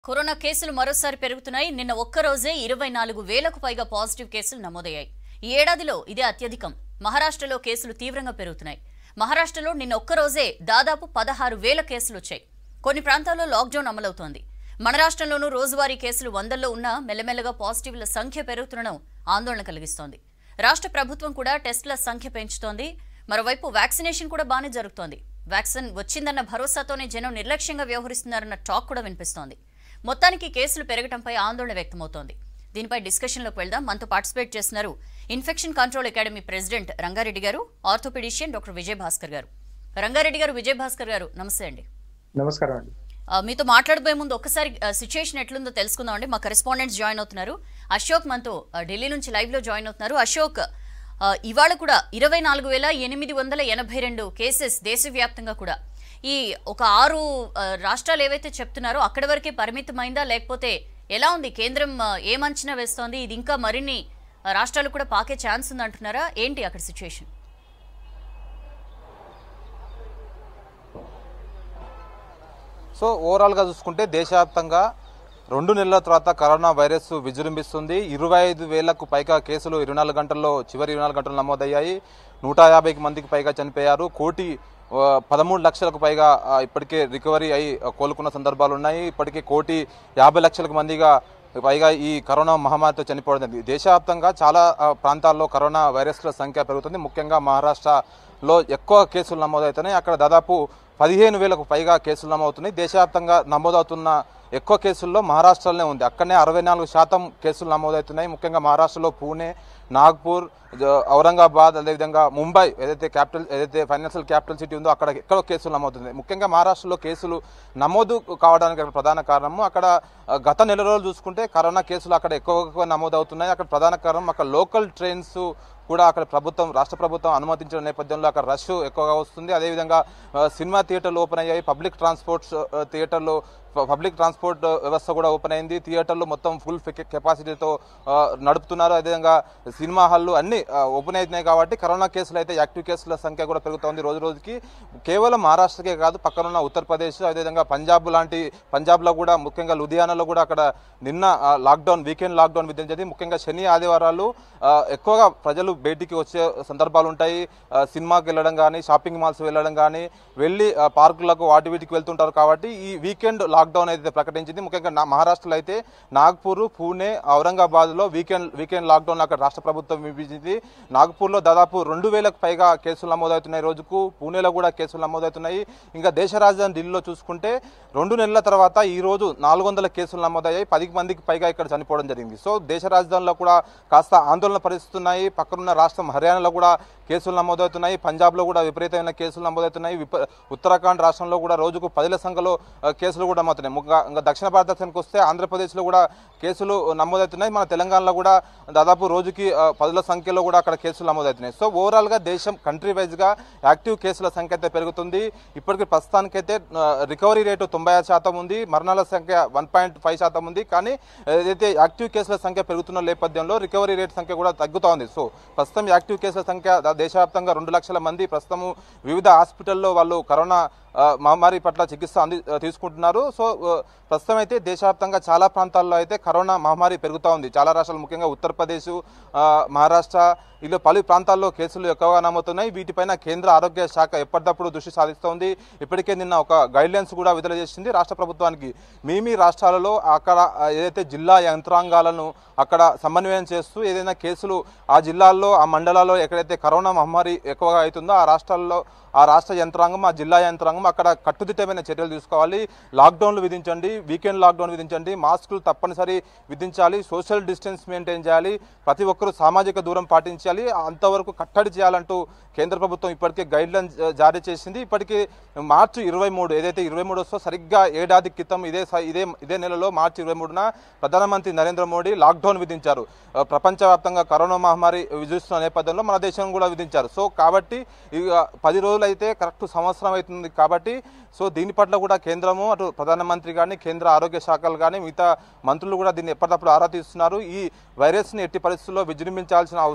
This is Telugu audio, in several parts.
కరోనా కేసులు మరోసారి పెరుగుతున్నాయి నిన్న ఒక్కరోజే ఇరవై నాలుగు వేలకు పైగా పాజిటివ్ కేసులు నమోదయ్యాయి ఈ ఏడాదిలో ఇదే అత్యధికం మహారాష్ట్రలో కేసులు తీవ్రంగా పెరుగుతున్నాయి మహారాష్ట్రలో నిన్న ఒక్కరోజే దాదాపు పదహారు వేల కేసులు వచ్చాయి కొన్ని ప్రాంతాల్లో లాక్డౌన్ అమలవుతోంది మన రాష్ట్రంలోనూ రోజువారీ కేసులు వందల్లో ఉన్నా మెల్లమెల్లగా పాజిటివ్ల సంఖ్య పెరుగుతుండడం ఆందోళన కలిగిస్తోంది రాష్ట్ర ప్రభుత్వం కూడా టెస్టుల సంఖ్య పెంచుతోంది మరోవైపు వ్యాక్సినేషన్ కూడా బాగానే జరుగుతోంది వ్యాక్సిన్ వచ్చిందన్న భరోసాతోనే జనం నిర్లక్ష్యంగా వ్యవహరిస్తున్నారన్న టాక్ కూడా వినిపిస్తోంది మొత్తానికి కేసులు పెరగడంపై ఆందోళన వ్యక్తమవుతోంది దీనిపై డిస్కషన్లోకి వెళ్దాం మనతో పార్టిసిపేట్ చేస్తున్నారు infection control academy president Rangareddy గారు ఆర్థోపెడిషియన్ డాక్టర్ విజయ్ భాస్కర్ గారు రంగారెడ్డి గారు విజయ్ భాస్కర్ గారు నమస్తే అండి నమస్కారం అండి ఆ, మీతో మాట్లాడబోయే ముందు ఒక్కసారి సిచ్యుయేషన్ ఎట్లుందో తెలుసుకుందాం అండి మా కరెస్పాండెంట్స్ జాయిన్ అవుతున్నారు అశోక్ మనతో ఆ, ఢిల్లీ నుంచి లైవ్ లో జాయిన్ అవుతున్నారు అశోక్ ఆ, ఇవాళ కూడా ఇరవై నాలుగు వేల ఎనిమిది వందల ఎనభై రెండు కేసెస్ దేశవ్యాప్తంగా కూడా ఈ ఒక ఆరు ఆ, రాష్ట్రాలు ఏవైతే చెప్తున్నారో అక్కడి వరకే పరిమితమైందా లేకపోతే ఎలా ఉంది కేంద్రం ఆ, ఏం అంచనా వేస్తోంది ఇది ఇంకా మరిన్ని ఆ, రాష్ట్రాలు కూడా పాకే ఛాన్స్ ఉందంటున్నారా ఏంటి అక్కడ సిచ్యుయేషన్ సో ఓవరాల్గా చూసుకుంటే దేశవ్యాప్తంగా రెండు నెలల తర్వాత కరోనా వైరస్ విజృంభిస్తుంది ఇరవై ఐదు వేలకు పైగా కేసులు ఇరవై నాలుగు గంటల్లో చివరి ఇరవై నాలుగు గంటలు నమోదయ్యాయి నూట యాభైకి మందికి పైగా చనిపోయారు కోటి ఆ, పదమూడు లక్షలకు పైగా ఆ, ఇప్పటికే రికవరీ అయి ఆ, కోలుకున్న సందర్భాలు ఉన్నాయి ఇప్పటికే కోటి యాభై లక్షలకు మందిగా పైగా ఈ కరోనా మహమ్మారితో చనిపోవడం జరిగింది. దేశవ్యాప్తంగా చాలా ఆ, ప్రాంతాల్లో కరోనా వైరస్ల సంఖ్య పెరుగుతుంది ముఖ్యంగా మహారాష్ట్రలో ఎక్కువ కేసులు నమోదవుతున్నాయి అక్కడ దాదాపు పదిహేను వేలకు పైగా కేసులు నమోదవుతున్నాయి దేశవ్యాప్తంగా నమోదవుతున్న ఎక్కువ కేసుల్లో మహారాష్ట్రలోనే ఉంది అక్కడనే అరవై నాలుగు శాతం కేసులు నమోదవుతున్నాయి ముఖ్యంగా మహారాష్ట్రలో పూణే నాగ్పూర్ జ- ఔరంగాబాద్ అదేవిధంగా ముంబై ఏదైతే క్యాపిటల్ ఏదైతే ఫైనాన్షియల్ క్యాపిటల్ సిటీ ఉందో అక్కడ ఎక్కువ కేసులు నమోదవుతున్నాయి ముఖ్యంగా మహారాష్ట్రలో కేసులు నమోదు కావడానికి అక్కడ ప్రధాన కారణము అక్కడ ఆ, గత నెల రోజులు చూసుకుంటే కరోనా కేసులు అక్కడ ఎక్కువగా నమోదవుతున్నాయి అక్కడ ప్రధాన కారణం అక్కడ లోకల్ ట్రైన్స్ కూడా అక్కడ ప్రభుత్వం రాష్ట్ర ప్రభుత్వం అనుమతించిన నేపథ్యంలో అక్కడ రష్ ఎక్కువగా వస్తుంది అదేవిధంగా ఆ, సినిమా థియేటర్లు ఓపెన్ అయ్యాయి పబ్లిక్ ట్రాన్స్పోర్ట్ థియేటర్లు ప- పబ్లిక్ ట్రాన్స్పోర్ట్ వ్యవస్థ కూడా ఓపెన్ అయింది థియేటర్లు మొత్తం ఫుల్ ఫె- కెపాసిటీతో ఆ, నడుపుతున్నారు అదేవిధంగా సినిమా హాళ్ళు అన్ని ఆ, ఓపెన్ అవుతున్నాయి కాబట్టి కరోనా కేసులు అయితే యాక్టివ్ కేసుల సంఖ్య కూడా పెరుగుతోంది రోజు రోజుకి కేవలం మహారాష్ట్రకే కాదు పక్కనున్న ఉత్తరప్రదేశ్ అదేవిధంగా పంజాబ్ లాంటి పంజాబ్లో కూడా ముఖ్యంగా లుధియానాలో కూడా అక్కడ నిన్న ఆ, లాక్డౌన్ వీకెండ్ లాక్డౌన్ విధించింది ముఖ్యంగా శని ఆదివారాలు ఆ, ఎక్కువగా ప్రజలు బయటికి వచ్చే సందర్భాలు ఉంటాయి ఆ, సినిమాకి వెళ్ళడం కానీ షాపింగ్ మాల్స్ వెళ్ళడం కానీ వెళ్ళి ఆ, పార్కులకు వాటి వీటికి వెళ్తుంటారు కాబట్టి ఈ వీకెండ్ లాక్డౌన్ అయితే ప్రకటించింది ముఖ్యంగా నా- మహారాష్ట్రలో అయితే నాగ్పూర్ పూణే ఔరంగాబాద్లో వీకెండ్ వీకెండ్ లాక్డౌన్ అక్కడ రాష్ట్ర ప్రభుత్వం విధించింది నాగ్పూర్లో దాదాపు రెండు వేలకు పైగా కేసులు నమోదవుతున్నాయి రోజుకు పూణేలో కూడా కేసులు నమోదవుతున్నాయి ఇంకా దేశ రాజధాని ఢిల్లీలో చూసుకుంటే రెండు నెలల తర్వాత ఈ రోజు నాలుగు వందల కేసులు నమోదయ్యాయి పది మందికి పైగా ఇక్కడ చనిపోవడం జరిగింది సో దేశ రాజధానిలో కూడా కాస్త ఆందోళన పరిస్తున్నాయి పక్కనున్న రాష్ట్రం హర్యానాలో కూడా కేసులు నమోదవుతున్నాయి పంజాబ్లో కూడా విపరీతమైన కేసులు నమోదవుతున్నాయి విప- ఉత్తరాఖండ్ రాష్ట్రంలో కూడా రోజుకు పదిల సంఖ్యలో ఆ, కేసులు కూడా నమోదవుతున్నాయి ముఖ్యంగా ఇంకా దక్షిణ భారతదేశానికి వస్తే ఆంధ్రప్రదేశ్లో కూడా కేసులు నమోదవుతున్నాయి మన తెలంగాణలో కూడా దాదాపు రోజుకి ఆ, పదుల సంఖ్యలో కూడా అక్కడ కేసులు నమోదవుతున్నాయి సో ఓవరాల్గా దేశం కంట్రీ వైజ్గా యాక్టివ్ కేసుల సంఖ్య అయితే పెరుగుతుంది ఇప్పటికి ప్రస్తుతానికైతే ఆ, రికవరీ రేటు తొంభై ఆరు శాతం ఉంది మరణాల సంఖ్య వన్ పాయింట్ ఫైవ్ శాతం ఉంది కానీ ఏదైతే యాక్టివ్ కేసుల సంఖ్య పెరుగుతున్న నేపథ్యంలో రికవరీ రేట్ సంఖ్య కూడా తగ్గుతూ ఉంది సో ప్రస్తుతం యాక్టివ్ కేసుల సంఖ్య దా- దేశవ్యాప్తంగా రెండు లక్షల మంది ప్రస్తుతము వివిధ హాస్పిటల్లో వాళ్ళు కరోనా ఆ, మహమ్మారి పట్ల చికిత్స అంది ఆ, తీసుకుంటున్నారు సో ఆ, ప్రస్తుతం అయితే దేశవ్యాప్తంగా చాలా ప్రాంతాల్లో అయితే కరోనా మహమ్మారి పెరుగుతూ ఉంది చాలా రాష్ట్రాలు ముఖ్యంగా ఉత్తరప్రదేశ్ ఆ, మహారాష్ట్ర ఇలా పలు ప్రాంతాల్లో కేసులు ఎక్కువగా నమోతున్నాయి వీటిపైన కేంద్ర ఆరోగ్య శాఖ ఎప్పటికప్పుడు దృష్టి సాధిస్తోంది ఇప్పటికే నిన్న ఒక గైడ్లైన్స్ కూడా విడుదల చేసింది రాష్ట్ర ప్రభుత్వానికి మీ మీ రాష్ట్రాలలో అక్కడ ఆ, ఏదైతే జిల్లా యంత్రాంగాలను అక్కడ సమన్వయం చేస్తూ ఏదైనా కేసులు ఆ జిల్లాల్లో ఆ మండలాల్లో ఎక్కడైతే కరోనా మహమ్మారి ఎక్కువగా అవుతుందో ఆ రాష్ట్రాల్లో ఆ రాష్ట్ర యంత్రాంగం ఆ జిల్లా యంత్రాంగం అక్కడ కట్టుదిట్టమైన చర్యలు తీసుకోవాలి లాక్డౌన్లు విధించండి వీకెండ్ లాక్డౌన్ విధించండి మాస్కులు తప్పనిసరి విధించాలి సోషల్ డిస్టెన్స్ మెయింటైన్ చేయాలి ప్రతి ఒక్కరూ సామాజిక దూరం పాటించాలి అంతవరకు కట్టడి చేయాలంటూ కేంద్ర ప్రభుత్వం ఇప్పటికే గైడ్ లైన్ జారీ చేసింది ఇప్పటికీ మార్చి ఇరవై మూడు ఏదైతే ఇరవై మూడు వస్తో సరిగ్గా ఏడాది క్రితం ఇదే స- ఇదే ఇదే నెలలో మార్చి ఇరవై మూడున ప్రధానమంత్రి నరేంద్ర మోడీ లాక్డౌన్ విధించారు ఆ, ప్రపంచవ్యాప్తంగా కరోనా మహమ్మారి విధిస్తున్న నేపథ్యంలో మన దేశం కూడా విధించారు సో కాబట్టి ఇక పది రోజులు అయితే కరెక్ట్ సంవత్సరం అవుతుంది కాబట్టి సో దీని పట్ల కూడా కేంద్రము అటు ప్రధానమంత్రి కానీ కేంద్ర ఆరోగ్య శాఖలు కానీ మిగతా మంత్రులు కూడా దీన్ని ఎప్పటికప్పుడు ఆరా తీస్తున్నారు ఈ వైరస్ని ఎట్టి పరిస్థితుల్లో విజృంభించాల్సిన అవసరం లేదు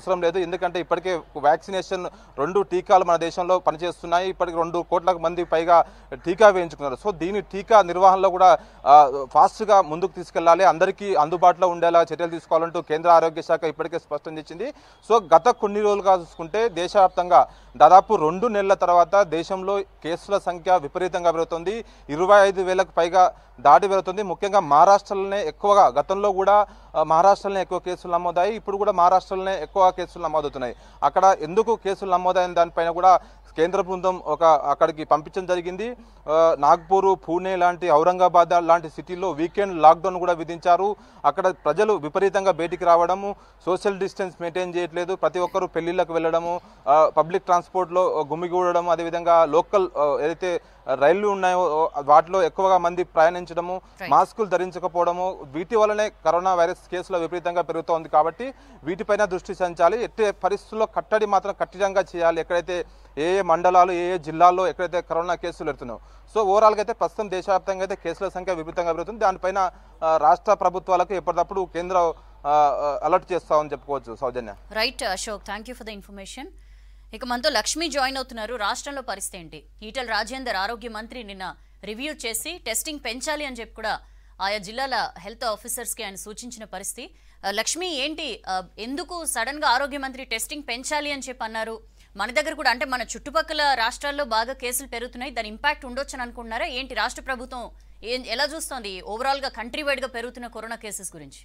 ఎందుకంటే ఇప్పటికే వ్యాక్సినేషన్ రెండు టీకాలు మన దేశంలో పనిచేస్తున్నాయి ఇప్పటికి రెండు కోట్ల మంది పైగా టీకా వేయించుకున్నారు సో దీని టీకా నిర్వహణలో కూడా ఆ, ఫాస్ట్గా ముందుకు తీసుకెళ్లాలి అందరికీ అందుబాటులో ఉండేలా చర్యలు తీసుకోవాలంటూ కేంద్ర ఆరోగ్య శాఖ ఇప్పటికే స్పష్టం చేసింది సో గత కొన్ని రోజులుగా చూసుకుంటే దేశవ్యాప్తంగా దాదాపు రెండు నెలల తర్వాత దేశంలో కేసుల సంఖ్య విపరీతంగా పెరుగుతుంది ఇరవై ఐదు వేలకు పైగా దాటి పెరుగుతుంది ముఖ్యంగా మహారాష్ట్రలోనే ఎక్కువగా గతంలో కూడా ఆ, మహారాష్ట్రలోనే ఎక్కువ కేసులు నమోదాయి ఇప్పుడు కూడా మహారాష్ట్రలోనే ఎక్కువ కేసులు నమోదవుతున్నాయి అక్కడ ఎందుకు కేసులు నమోదైన దానిపైన కూడా కేంద్ర బృందం ఒక అక్కడికి పంపించడం జరిగింది ఆ, నాగ్పూర్ పూణే లాంటి ఔరంగాబాద్ లాంటి సిటీలో వీకెండ్ లాక్డౌన్ కూడా విధించారు అక్కడ ప్రజలు విపరీతంగా బయటికి రావడము సోషల్ డిస్టెన్స్ మెయింటైన్ చేయట్లేదు ప్రతి ఒక్కరూ పెళ్లిళ్ళకు వెళ్ళడము ఆ, పబ్లిక్ ట్రాన్స్పోర్ట్లో గుమిగూడడం అదేవిధంగా లోకల్ ఆ, ఏదైతే రైళ్లు ఉన్నాయో ఆ, వాటిలో ఎక్కువగా మంది ప్రయాణించడము మాస్కులు ధరించకపోవడము వీటి వల్లనే కరోనా వైరస్ కేసులు విపరీతంగా పెరుగుతోంది కాబట్టి వీటిపైన దృష్టి సారించాలి ఎట్టి పరిస్థితుల్లో కట్టడి మాత్రం కఠినంగా చేయాలి ఎక్కడైతే ఏ ఏ మండలాలు ఏ ఏ జిల్లాల్లో ఎక్కడైతే కరోనా కేసులు పెడుతున్నాయో సో ఓవరాల్గా అయితే ప్రస్తుతం దేశవ్యాప్తంగా అయితే కేసుల సంఖ్య విపరీతంగా పెరుగుతుంది దానిపైన ఆ, రాష్ట్ర ప్రభుత్వాలకు ఎప్పటికప్పుడు కేంద్రం ఆ, ఆ, అలర్ట్ చేస్తామని చెప్పుకోవచ్చు Soujanya right Ashok thank you for the information ఇక మనతో లక్ష్మి జాయిన్ అవుతున్నారు రాష్ట్రంలో పరిస్థితి ఏంటి ఈటల రాజేందర్ ఆరోగ్య మంత్రి నిన్న రివ్యూ చేసి టెస్టింగ్ పెంచాలి అని చెప్పి కూడా ఆయా జిల్లాల హెల్త్ ఆఫీసర్స్కి ఆయన సూచించిన పరిస్థితి ఆ, లక్ష్మి ఏంటి ఆ, ఎందుకు సడన్ గా ఆరోగ్య మంత్రి టెస్టింగ్ పెంచాలి అని చెప్పి అన్నారు మన దగ్గర కూడా అంటే మన చుట్టుపక్కల రాష్ట్రాల్లో బాగా కేసులు పెరుగుతున్నాయి దాని ఇంపాక్ట్ ఉండొచ్చని అనుకుంటున్నారా ఏంటి రాష్ట్ర ప్రభుత్వం ఏం ఎలా చూస్తోంది ఓవరాల్ గా కంట్రీ వైడ్ గా పెరుగుతున్న కరోనా కేసెస్ గురించి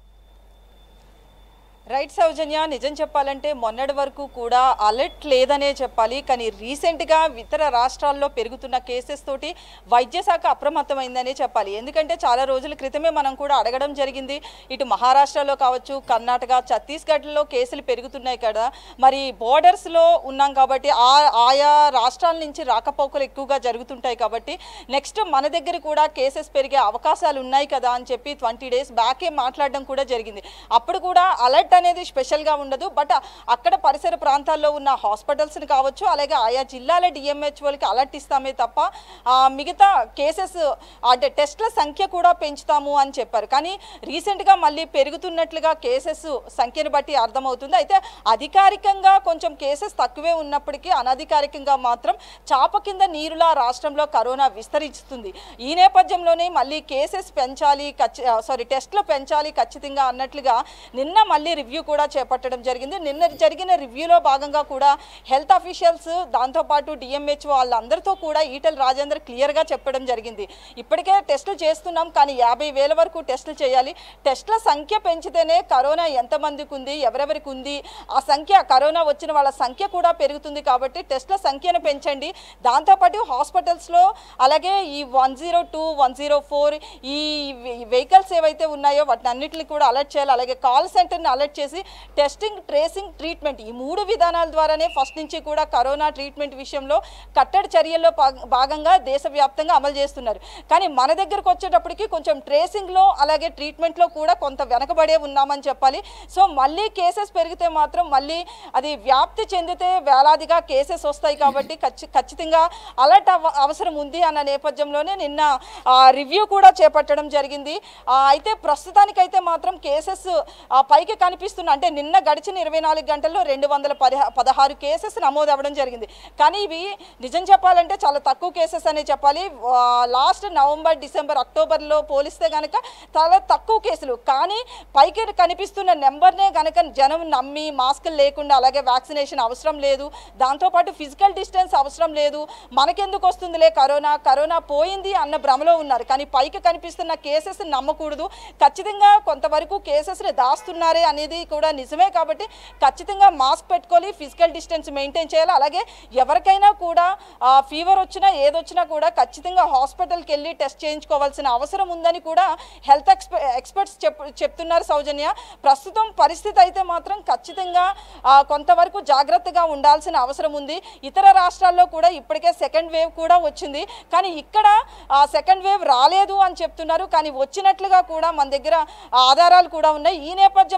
రైట్ సౌజన్య నిజం చెప్పాలంటే మొన్నటి వరకు కూడా అలర్ట్ లేదనే చెప్పాలి కానీ రీసెంట్గా ఇతర రాష్ట్రాల్లో పెరుగుతున్న కేసెస్ తోటి వైద్య శాఖ అప్రమత్తమైందనే చెప్పాలి ఎందుకంటే చాలా రోజుల క్రితమే మనం కూడా అడగడం జరిగింది ఇటు మహారాష్ట్రలో కావచ్చు కర్ణాటక ఛత్తీస్గఢ్లో కేసులు పెరుగుతున్నాయి కదా మరి బోర్డర్స్లో ఉన్నాం కాబట్టి ఆ ఆయా రాష్ట్రాల నుంచి రాకపోకలు ఎక్కువగా జరుగుతుంటాయి కాబట్టి నెక్స్ట్ మన దగ్గర కూడా కేసెస్ పెరిగే అవకాశాలు ఉన్నాయి కదా అని చెప్పి ట్వంటీ డేస్ బ్యాకే మాట్లాడడం కూడా జరిగింది అప్పుడు కూడా అలర్ట్ అనేది స్పెషల్గా ఉండదు బట్ అక్కడ పరిసర ప్రాంతాల్లో ఉన్న హాస్పిటల్స్ని కావచ్చు అలాగే ఆయా జిల్లాల డిఎంహెచ్ఓలకి అలర్ట్ ఇస్తామే తప్ప ఆ, మిగతా కేసెస్ అంటే టెస్ట్ల సంఖ్య కూడా పెంచుతాము అని చెప్పారు కానీ రీసెంట్గా మళ్ళీ పెరుగుతున్నట్లుగా కేసెస్ సంఖ్యను బట్టి అర్థమవుతుంది అయితే అధికారికంగా కొంచెం కేసెస్ తక్కువే ఉన్నప్పటికీ అనధికారికంగా మాత్రం చాప కింద నీరులా రాష్ట్రంలో కరోనా విస్తరిస్తుంది ఈ నేపథ్యంలోనే మళ్ళీ కేసెస్ పెంచాలి ఖచ్చి సారీ టెస్ట్లు పెంచాలి ఖచ్చితంగా అన్నట్లుగా నిన్న మళ్ళీ రివ్యూ కూడా చేపట్టడం జరిగింది నిన్న జరిగిన రివ్యూలో భాగంగా కూడా హెల్త్ అఫీషియల్స్ దాంతోపాటు డిఎంహెచ్ వాళ్ళందరితో కూడా ఈటల రాజేందర్ క్లియర్గా చెప్పడం జరిగింది ఇప్పటికే టెస్టులు చేస్తున్నాం కానీ యాభై వేల వరకు టెస్టులు చేయాలి టెస్టుల సంఖ్య పెంచితేనే కరోనా ఎంతమందికి ఉంది ఎవరెవరికి ఉంది ఆ సంఖ్య కరోనా వచ్చిన వాళ్ళ సంఖ్య కూడా పెరుగుతుంది కాబట్టి టెస్టుల సంఖ్యను పెంచండి దాంతోపాటు హాస్పిటల్స్లో అలాగే ఈ one zero two one zero four ఈ వెహికల్స్ ఏవైతే ఉన్నాయో వాటిని అన్నింటిని కూడా అలర్ట్ చేయాలి అలాగే కాల్ సెంటర్ని అలర్ట్ చేసి టెస్టింగ్ ట్రేసింగ్ ట్రీట్మెంట్ ఈ మూడు విధానాల ద్వారానే ఫస్ట్ నుంచి కూడా కరోనా ట్రీట్మెంట్ విషయంలో కట్టడి చర్యల్లో పా- భాగంగా దేశవ్యాప్తంగా అమలు చేస్తున్నారు కానీ మన దగ్గరకు వచ్చేటప్పటికి కొంచెం ట్రేసింగ్లో అలాగే ట్రీట్మెంట్లో కూడా కొంత వెనకబడే ఉన్నామని చెప్పాలి సో మళ్ళీ కేసెస్ పెరిగితే మాత్రం మళ్ళీ అది వ్యాప్తి చెందితే వేలాదిగా కేసెస్ వస్తాయి కాబట్టి ఖచ్చి ఖచ్చితంగా అలర్ట్ అవ అవసరం ఉంది అన్న నేపథ్యంలోనే నిన్న రివ్యూ కూడా చేపట్టడం జరిగింది ఆ, అయితే ప్రస్తుతానికైతే మాత్రం కేసెస్ పైకి కనిపిస్తున్న అంటే నిన్న గడిచిన ఇరవై నాలుగు గంటల్లో రెండు వందల పదిహా పదహారు కేసెస్ నమోదు అవ్వడం జరిగింది కానీ ఇవి నిజం చెప్పాలంటే చాలా తక్కువ కేసెస్ అనే చెప్పాలి లాస్ట్ నవంబర్ డిసెంబర్ అక్టోబర్లో పోలిస్తే కనుక చాలా తక్కువ కేసులు కానీ పైకి కనిపిస్తున్న నెంబర్నే కనుక జనం నమ్మి మాస్కులు లేకుండా అలాగే వ్యాక్సినేషన్ అవసరం లేదు దాంతోపాటు ఫిజికల్ డిస్టెన్స్ అవసరం లేదు మనకెందుకు వస్తుందిలే కరోనా కరోనా పోయింది అన్న భ్రమలో ఉన్నారు కానీ పైకి కనిపిస్తున్న కేసెస్ నమ్మకూడదు ఖచ్చితంగా కొంతవరకు కేసెస్ని దాస్తున్నారే అనేది కూడా నిజమే కాబట్టి ఖచ్చితంగా మాస్క్ పెట్టుకోవాలి ఫిజికల్ డిస్టెన్స్ మెయింటైన్ చేయాలి అలాగే ఎవరికైనా కూడా ఫీవర్ వచ్చినా ఏదొచ్చినా కూడా ఖచ్చితంగా హాస్పిటల్కి వెళ్ళి టెస్ట్ చేయించుకోవాల్సిన అవసరం ఉందని కూడా హెల్త్ ఎక్స్ప ఎక్స్పర్ట్స్ చెప్ చెప్తున్నారు సౌజన్య ప్రస్తుతం పరిస్థితి అయితే మాత్రం ఖచ్చితంగా ఆ, కొంతవరకు జాగ్రత్తగా ఉండాల్సిన అవసరం ఉంది ఇతర రాష్ట్రాల్లో కూడా ఇప్పటికే సెకండ్ వేవ్ కూడా వచ్చింది కానీ ఇక్కడ సెకండ్ వేవ్ రాలేదు అని చెప్తున్నారు కానీ వచ్చినట్లుగా కూడా మన దగ్గర ఆధారాలు కూడా ఉన్నాయి ఈ నేపథ్యంలో ఏంటంటే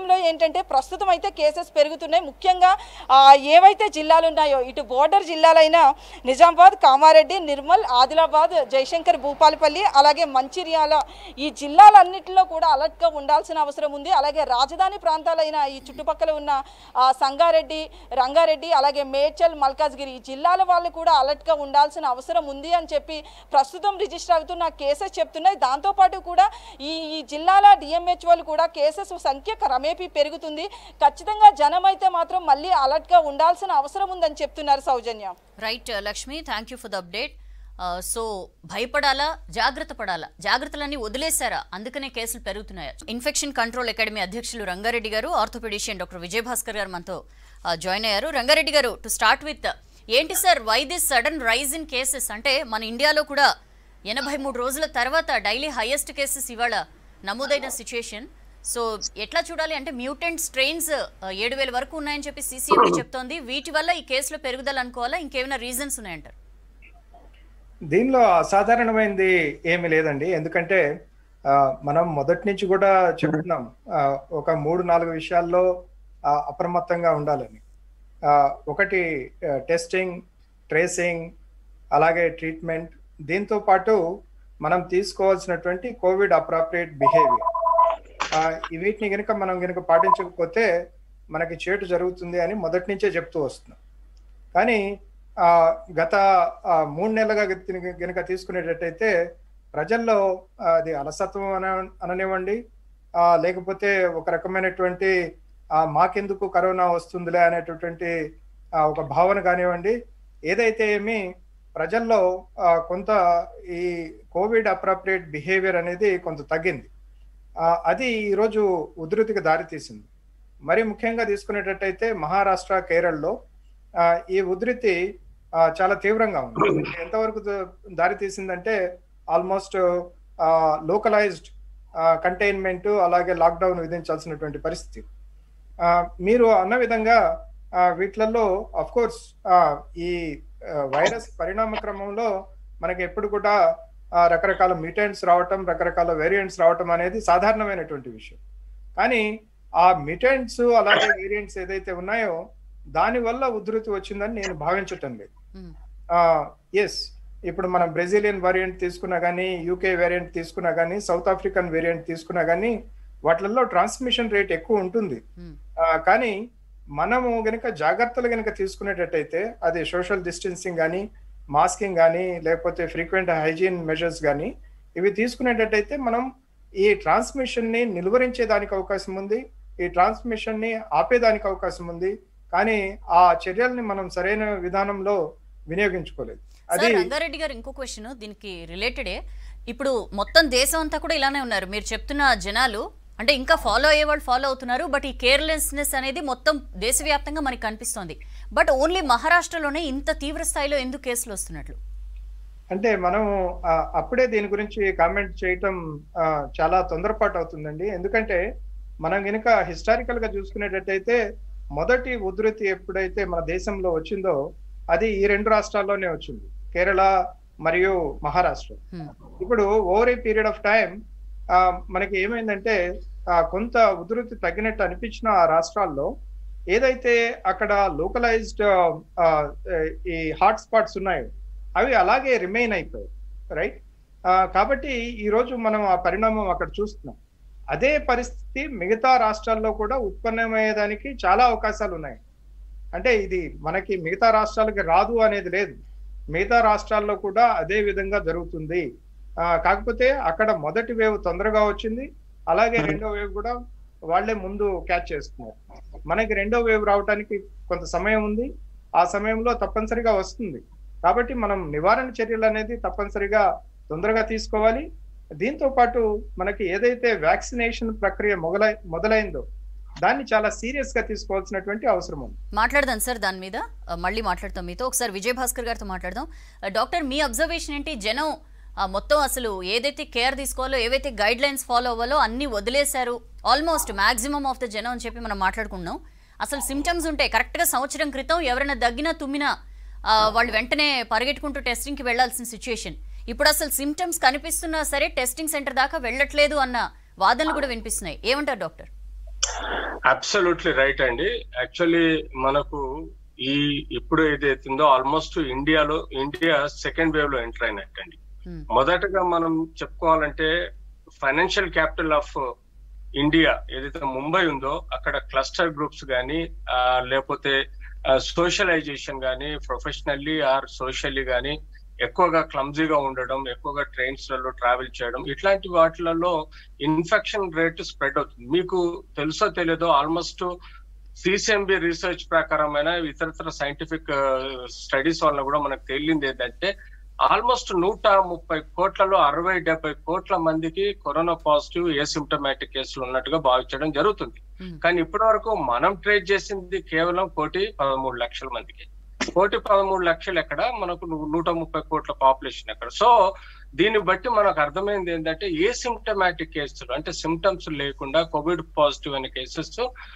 ఏంటంటే ప్రస్తుతం అయితే కేసెస్ పెరుగుతున్నాయి ముఖ్యంగా ఆ, ఏవైతే జిల్లాలు ఉన్నాయో ఇటు బోర్డర్ జిల్లాలైన నిజామాబాద్ కామారెడ్డి నిర్మల్ ఆదిలాబాద్ జయశంకర్ భూపాలపల్లి అలాగే మంచిర్యాల ఈ జిల్లాలన్నింటిలో కూడా అలర్ట్గా ఉండాల్సిన అవసరం ఉంది అలాగే రాజధాని ప్రాంతాలైన ఈ చుట్టుపక్కల ఉన్న ఆ, సంగారెడ్డి రంగారెడ్డి అలాగే మేడ్చల్ మల్కాజ్గిరి ఈ జిల్లాల వాళ్ళు కూడా అలర్ట్గా ఉండాల్సిన అవసరం ఉంది అని చెప్పి ప్రస్తుతం రిజిస్టర్ అవుతున్న కేసెస్ చెప్తున్నాయి దాంతోపాటు కూడా ఈ ఈ జిల్లాల డిఎంహెచ్ఓలు కూడా కేసెస్ సంఖ్య క్రమేపీ పెరుగుతుంది ఖచ్చితంగా జనం అయితే మాత్రం మళ్ళీ అలర్ట్గా ఉండాల్సిన అవసరం ఉందని చెప్తున్నారు Soujanya right Lakshmi thank you for the update so భయపడాలా జాగ్రత్త పడాలా జాగ్రత్తలన్నీ వదిలేశారా అందుకనే కేసులు పెరుగుతున్నాయా ఇన్ఫెక్షన్ కంట్రోల్ అకాడమీ అధ్యక్షులు రంగారెడ్డి గారు ఆర్థోపెడిషియన్ డాక్టర్ విజయభాస్కర్ గారు మనతో జాయిన్ అయ్యారు రంగారెడ్డి గారు టు స్టార్ట్ విత్ ఏంటి sir why this sudden rise in cases అంటే మన ఇండియాలో కూడా ఎనభై మూడు రోజుల తర్వాత డైలీ హైయెస్ట్ కేసెస్ ఇవాళ నమోదైన సిచ్యుయేషన్ సో ఎట్లా చూడాలి అంటే మ్యూటెంట్ స్ట్రెయిన్స్ ఏడు వేల వరకు ఉన్నాయని చెప్పి సీసీఎంబీ చెప్తోంది వీటి వల్ల ఈ కేసులో పెరుగుదల అనుకోవాలా ఇంకేమైనా రీజన్స్ ఉన్నాయంటారు దీనిలో అసాధారణమైనది ఏమీ లేదండి ఎందుకంటే ఆ, మనం మొదటి నుంచి కూడా చెప్తున్నాం ఆ, ఒక మూడు నాలుగు విషయాల్లో ఆ, అప్రమత్తంగా ఉండాలని ఆ, ఒకటి టెస్టింగ్ ట్రేసింగ్ అలాగే ట్రీట్మెంట్ దీంతో పాటు మనం తీసుకోవాల్సినటువంటి కోవిడ్ అప్రాప్రియేట్ బిహేవియర్ వీటిని కనుక మనం కనుక పాటించకపోతే మనకి చేటు జరుగుతుంది అని మొదటి నుంచే చెప్తూ వస్తున్నాం కానీ ఆ, గత ఆ, మూడు నెలలుగా కనుక తీసుకునేటట్టయితే ప్రజల్లో ఆ, అది అలసత్వం అన అననివ్వండి ఆ, లేకపోతే ఒక రకమైనటువంటి ఆ, మాకెందుకు కరోనా వస్తుందిలే అనేటటువంటి ఆ, ఒక భావన కానివ్వండి ఏదైతే ఏమి ప్రజల్లో ఆ, కొంత ఈ కోవిడ్ అప్రాప్రియేట్ బిహేవియర్ అనేది కొంత తగ్గింది ఆ, అది ఈరోజు ఉధృతికి దారితీసింది మరి ముఖ్యంగా తీసుకునేటట్టయితే మహారాష్ట్ర కేరళలో ఆ, ఈ ఉధృతి ఆ, చాలా తీవ్రంగా ఉంది ఎంతవరకు ద- దారి తీసిందంటే ఆల్మోస్ట్ లోకలైజ్డ్ కంటైన్మెంట్ అలాగే లాక్డౌన్ విధించాల్సినటువంటి పరిస్థితి ఆ, మీరు అన్న విధంగా ఆ, వీటిలలో అఫ్ కోర్స్ ఈ ఆ, వైరస్ పరిణామ క్రమంలో మనకి ఎప్పుడు కూడా ఆ, రకరకాల మ్యూటెంట్స్ రావటం రకరకాల వేరియంట్స్ రావటం అనేది సాధారణమైనటువంటి విషయం కానీ ఆ మ్యూటెంట్స్ అలాగే వేరియంట్స్ ఏదైతే ఉన్నాయో దాని వల్ల ఉధృతి వచ్చిందని నేను భావించటం లేదు మ్మ్. ఎస్ ఇప్పుడు మనం బ్రెజిలియన్ వేరియంట్ తీసుకున్నా కానీ యూకే వేరియంట్ తీసుకున్నా కానీ సౌత్ ఆఫ్రికన్ వేరియంట్ తీసుకున్నా కానీ వాటిల్లో ట్రాన్స్మిషన్ రేట్ ఎక్కువ ఉంటుంది మ్మ్. ఆ, కానీ మనము గనుక జాగ్రత్తలు గనుక తీసుకునేటట్టయితే అది సోషల్ డిస్టెన్సింగ్ కానీ మాస్కింగ్ కానీ లేకపోతే ఫ్రీక్వెంట్ హైజీన్ మెజర్స్ కానీ ఇవి తీసుకునేటట్టయితే మనం ఈ ట్రాన్స్మిషన్ ని నిలువరించే దానికి అవకాశం ఉంది ఈ ట్రాన్స్మిషన్ ని ఆపేదానికి అవకాశం ఉంది కానీ ఆ చర్యల్ని మనం సరైన విధానంలో వినియోగించుకోలేదు అది సార్ రంగారెడ్డి గారు ఇంకో క్వశ్చన్ దీనికి రిలేటెడే ఇప్పుడు మొత్తం దేశం అంతా కూడా ఇలానే ఉన్నారు మీరు చెప్తున్న జనాలు అంటే ఇంకా ఫాలో అయ్యే వాళ్ళు ఫాలో అవుతున్నారు బట్ ఈ కేర్లెస్నెస్ అనేది మొత్తం దేశవ్యాప్తంగా మనకి కనిపిస్తోంది బట్ ఓన్లీ మహారాష్ట్రలోనే ఇంత తీవ్ర స్థాయిలో ఎందుకు కేసులు వస్తున్నట్లు అంటే మనం ఆ, అప్పుడే దీని గురించి కామెంట్ చేయటం ఆ, చాలా తొందరపాటు అవుతుందండి ఎందుకంటే మనం గనుక హిస్టారికల్ గా చూసుకునేటట్టయితే మొదటి ఉధృతి ఎప్పుడైతే మన దేశంలో వచ్చిందో అది ఈ రెండు రాష్ట్రాల్లోనే వచ్చింది కేరళ మరియు మహారాష్ట్ర Hmm. ఇప్పుడు over a period of time మనకి ఏమైందంటే ఆ, కొంత ఉధృతి తగ్గినట్టు అనిపించిన ఆ రాష్ట్రాల్లో ఏదైతే అక్కడ లోకలైజ్డ్ ఈ హాట్ స్పాట్స్ ఉన్నాయో అవి అలాగే రిమైన్ అయిపోయాయి రైట్ కాబట్టి ఈ రోజు మనం ఆ పరిణామం అక్కడ చూస్తున్నాం అదే పరిస్థితి మిగతా రాష్ట్రాల్లో కూడా ఉత్పన్నమయ్యేదానికి చాలా అవకాశాలు ఉన్నాయి అంటే ఇది మనకి మిగతా రాష్ట్రాలకి రాదు అనేది లేదు మిగతా రాష్ట్రాల్లో కూడా అదే విధంగా జరుగుతుంది ఆ, కాకపోతే అక్కడ మొదటి వేవ్ తొందరగా వచ్చింది అలాగే రెండో వేవ్ కూడా వాళ్ళే ముందు క్యాచ్ చేస్తున్నారు మనకి రెండో వేవ్ రావడానికి కొంత సమయం ఉంది ఆ సమయంలో తప్పనిసరిగా వస్తుంది కాబట్టి మనం నివారణ చర్యలు అనేది తప్పనిసరిగా తొందరగా తీసుకోవాలి దీంతో పాటు మనకి ఏదైతే వ్యాక్సినేషన్ ప్రక్రియ మొదలై మొదలైందో దాన్ని చాలా సీరియస్ గా తీసుకోవాల్సినటువంటి అవసరం ఉంది మాట్లాడదాం సార్ దాని మీద ఆ, మళ్ళీ మాట్లాడతాం మీతో ఒకసారి విజయ్ భాస్కర్ గారితో మాట్లాడదాం ఆ, డాక్టర్ మీ అబ్జర్వేషన్ ఏంటి జనం ఆ, మొత్తం అసలు ఏదైతే కేర్ తీసుకోవాలో ఏవైతే గైడ్ లైన్స్ ఫాలో అవ్వాలో అన్ని వదిలేశారు ఆల్మోస్ట్ మాక్సిమం ఆఫ్ ద జనం అని చెప్పి మనం మాట్లాడుకున్నాం అసలు సిమ్టమ్స్ ఉంటాయి కరెక్ట్గా సంవత్సరం క్రితం ఎవరైనా దగ్గినా తుమ్మినా ఆ, వాళ్ళు వెంటనే పరిగెట్టుకుంటూ టెస్టింగ్కి వెళ్లాల్సిన సిచ్యుయేషన్ ఇప్పుడు అసలు సిమ్టమ్స్ కనిపిస్తున్నా సరే టెస్టింగ్ సెంటర్ దాకా వెళ్ళట్లేదు అన్న వాదనలు కూడా వినిపిస్తున్నాయి ఏమంటారు డాక్టర్ అబ్సల్యూట్లీ రైట్ అండి యాక్చువల్లీ మనకు ఈ ఇప్పుడు ఏదైతుందో ఆల్మోస్ట్ ఇండియాలో ఇండియా సెకండ్ వేవ్ లో ఎంటర్ అయినట్టండి Hmm. మొదటగా మనం చెప్పుకోవాలంటే ఫైనాన్షియల్ క్యాపిటల్ ఆఫ్ ఇండియా ఏదైతే ముంబై ఉందో అక్కడ క్లస్టర్ గ్రూప్స్ కానీ లేకపోతే సోషలైజేషన్ కానీ ప్రొఫెషనల్లీ ఆర్ సోషల్లీ కానీ ఎక్కువగా క్లమ్జీగా ఉండడం ఎక్కువగా ట్రైన్స్ లలో ట్రావెల్ చేయడం ఇట్లాంటి వాటిలలో ఇన్ఫెక్షన్ రేట్ స్ప్రెడ్ అవుతుంది మీకు తెలుసో తెలియదో ఆల్మోస్ట్ సిసిఎంబి రీసెర్చ్ ప్రకారమైన ఇతరతర సైంటిఫిక్ స్టడీస్ వల్ల కూడా మనకు తేలింది ఏంటంటే ఆల్మోస్ట్ నూట ముప్పై కోట్లలో అరవై డెబ్బై కోట్ల మందికి కరోనా పాజిటివ్ ఏసిమ్టమాటిక్ కేసులు ఉన్నట్టుగా భావించడం జరుగుతుంది Hmm. కానీ ఇప్పటి వరకు మనం ట్రేట్ చేసింది కేవలం కోటి పదమూడు లక్షల మందికి కోటి పదమూడు లక్షలు ఎక్కడ మనకు ను- నూట ముప్పై కోట్ల పాపులేషన్ ఎక్కడ సో దీన్ని బట్టి మనకు అర్థమైంది ఏంటంటే ఏ సిమ్టమాటిక్ కేసులు అంటే సిమ్టమ్స్ లేకుండా కోవిడ్ పాజిటివ్ అనే కేసెస్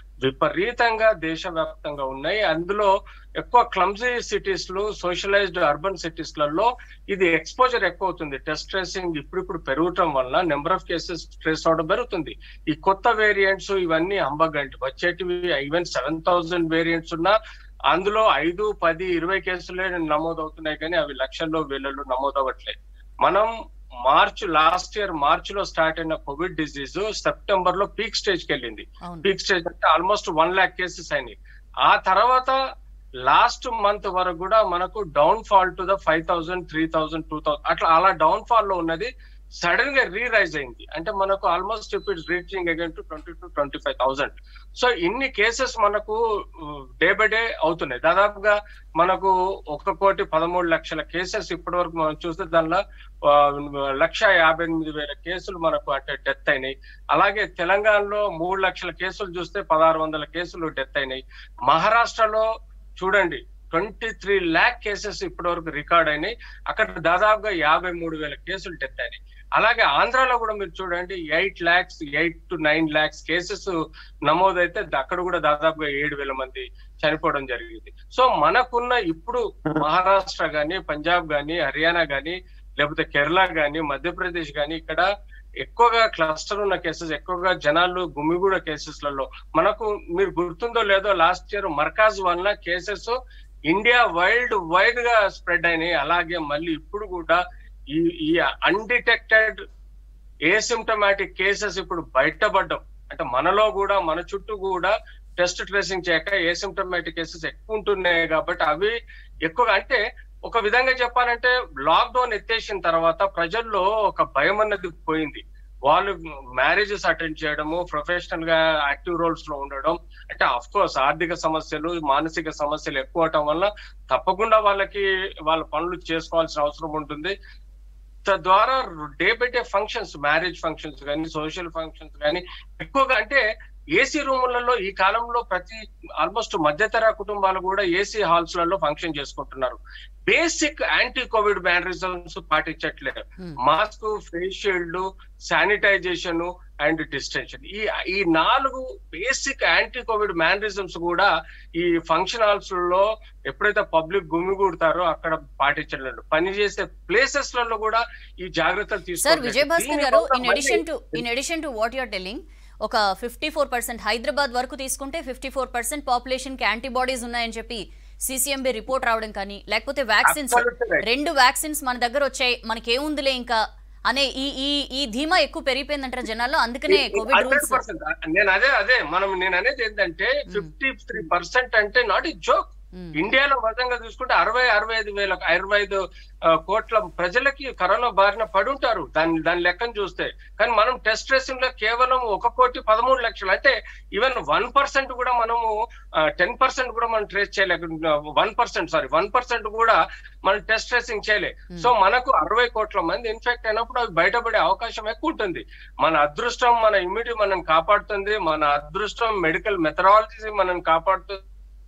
విపరీతంగా దేశవ్యాప్తంగా ఉన్నాయి అందులో ఎక్కువ క్లమ్జీ సిటీస్ లో సోషలైజ్డ్ అర్బన్ సిటీస్ లలో ఇది ఎక్స్పోజర్ ఎక్కువ అవుతుంది టెస్ట్ ట్రేసింగ్ ఇప్పుడిప్పుడు పెరగటం వల్ల నెంబర్ ఆఫ్ కేసెస్ ట్రేస్ అవడం పెరుగుతుంది ఈ కొత్త వేరియంట్స్ ఇవన్నీ అంబగంటి వచ్చేటివి ఈవెన్ సెవెన్ థౌసండ్ వేరియంట్స్ ఉన్నా అందులో ఐదు పది ఇరవై కేసులే నమోదవుతున్నాయి కానీ అవి లక్షల్లో వేలలో నమోదవ్వట్లేదు మనం మార్చ్ లాస్ట్ ఇయర్ మార్చ్ లో స్టార్ట్ అయిన కోవిడ్ డిసీజ్ సెప్టెంబర్ లో పీక్ స్టేజ్ కి వెళ్ళింది అవును పీక్ స్టేజ్ అంటే ఆల్మోస్ట్ వన్ ల్యాక్ కేసెస్ అయినాయి ఆ తర్వాత లాస్ట్ మంత్ వరకు కూడా మనకు down fall to the five thousand three thousand two thousand అట్లా అలా డౌన్ ఫాల్ లో ఉన్నది సడన్ గా రీ రైజ్ అయింది అంటే మనకు almost it reaching again to twenty to twenty five thousand so ఇన్ని కేసెస్ మనకు డే బై డే అవుతున్నాయి దాదాపుగా మనకు ఒక కోటి పదమూడు లక్షల కేసెస్ ఇప్పటి వరకు మనం చూస్తే దానిలో ఆ, లక్ష యాభై ఎనిమిది వేల కేసులు మనకు అంటే డెత్ అయినాయి అలాగే తెలంగాణలో మూడు లక్షల కేసులు చూస్తే పదహారు వందల కేసులు డెత్ అయినాయి మహారాష్ట్రలో చూడండి ట్వంటీ త్రీ ల్యాక్ కేసెస్ ఇప్పటి వరకు రికార్డ్ అయినాయి అక్కడ దాదాపుగా యాభై మూడు వేల కేసులు డెత్ అయినాయి అలాగే ఆంధ్రాలో కూడా మీరు చూడండి eight lakhs eight to nine lakhs cases నమోదైతే అక్కడ కూడా దాదాపుగా ఏడు వేల మంది చనిపోవడం జరిగింది సో మనకున్న ఇప్పుడు మహారాష్ట్ర గాని పంజాబ్ గాని హర్యానా గాని లేకపోతే కేరళ గాని మధ్యప్రదేశ్ గాని ఇక్కడ ఎక్కువగా క్లస్టర్ ఉన్న కేసెస్ ఎక్కువగా జనాలు గుమిగూడ కేసెస్లలో మనకు మీరు గుర్తుందో లేదో లాస్ట్ ఇయర్ మర్కాజ్ వల్ల కేసెస్ ఇండియా వరల్డ్ వైడ్ గా స్ప్రెడ్ అయినాయి అలాగే మళ్ళీ ఇప్పుడు కూడా ఈ ఈ అన్డిటెక్టెడ్ ఏసిమ్టమాటిక్ కేసెస్ ఇప్పుడు బయటపడ్డం అంటే మనలో కూడా మన చుట్టూ కూడా టెస్ట్ ట్రేసింగ్ చేయక ఏసిమ్టమాటిక్ కేసెస్ ఎక్కువ ఉంటున్నాయి కాబట్టి అవి ఎక్కువ అంటే ఒక విధంగా చెప్పాలంటే లాక్డౌన్ ఎత్తేసిన తర్వాత ప్రజల్లో ఒక భయం అన్నది పోయింది వాళ్ళు మ్యారేజెస్ అటెండ్ చేయడము ప్రొఫెషనల్ గా యాక్టివ్ రోల్స్ లో ఉండడం అంటే అఫ్ కోర్స్ ఆర్థిక సమస్యలు మానసిక సమస్యలు ఎక్కువ అవటం వల్ల తప్పకుండా వాళ్ళకి వాళ్ళ పనులు చేసుకోవాల్సిన అవసరం ఉంటుంది తద్వారా day by day functions marriage functions కానీ సోషల్ ఫంక్షన్స్ కానీ ఎక్కువగా అంటే ఏసీ రూములలో ఈ కాలంలో ప్రతి ఆల్మోస్ట్ మధ్యతర కుటుంబాలు కూడా ఏసీ హాల్స్ లలో ఫంక్షన్ చేసుకుంటున్నారు బేసిక్ యాంటీ కోవిడ్ మేనరిజమ్స్ పాటించట్లేదు Hmm. Mask face shield sanitisation and distension ఈ ఈ నాలుగు బేసిక్ యాంటీ కోవిడ్ మేనరిజమ్స్ కూడా ఈ ఫంక్షన్ హాల్స్ లో ఎప్పుడైతే పబ్లిక్ గుమిగూడతారో అక్కడ పాటించలేదు పనిచేసే ప్లేసెస్ లలో కూడా ఈ జాగ్రత్తలు సార్ తీసుకోవాలి విజయభాస్కర్ గారు in addition to in addition to what you're telling ఒక ఫిఫ్టీ ఫోర్ పర్సెంట్ హైదరాబాద్ వరకు తీసుకుంటే ఫిఫ్టీ ఫోర్ పర్సెంట్ పాపులేషన్ కి యాంటీబాడీస్ ఉన్నాయని చెప్పి సిసిఎంబి రిపోర్ట్ రావడం కానీ లేకపోతే వ్యాక్సిన్స్ Absolutely right. రెండు వ్యాక్సిన్స్ మన దగ్గర వచ్చాయి మనకేముందిలే ఇంకా అనే ఈ ఈ ఈ ధీమా ఎక్కువ పెరిగిపోయిందంటారా జనాల్లో అందుకనే కోవిడ్ హండ్రెడ్ రూల్స్ పర్సెంట్ నేను అదే అదే మనం నేను అనేది ఏంటంటే ఫిఫ్టీ త్రీ పర్సెంట్ అంటే నాట్ ఇ జోక్ ఇండియాలో మొత్తంగా చూసుకుంటే అరవై అరవై ఐదు వేల అరవై ఐదు ఆ, కోట్ల ప్రజలకి కరోనా బారిన పడి ఉంటారు దాని దాని లెక్కను చూస్తే కానీ మనం టెస్ట్ ట్రేసింగ్ లో కేవలం ఒక కోటి పదమూడు లక్షలు అంటే ఈవెన్ వన్ పర్సెంట్ కూడా మనము టెన్ పర్సెంట్ కూడా మనం ట్రేస్ చేయలేక one percent sorry one percent కూడా మనం టెస్ట్ ట్రేసింగ్ చేయలే సో మనకు అరవై కోట్ల మంది ఇన్ఫెక్ట్ అయినప్పుడు అవి బయటపడే అవకాశం ఎక్కువ ఉంటుంది మన అదృష్టం మన ఇమ్యూనిటీ మనం కాపాడుతుంది మన అదృష్టం మెడికల్ మెథడాలజీ మనం కాపాడుతుంది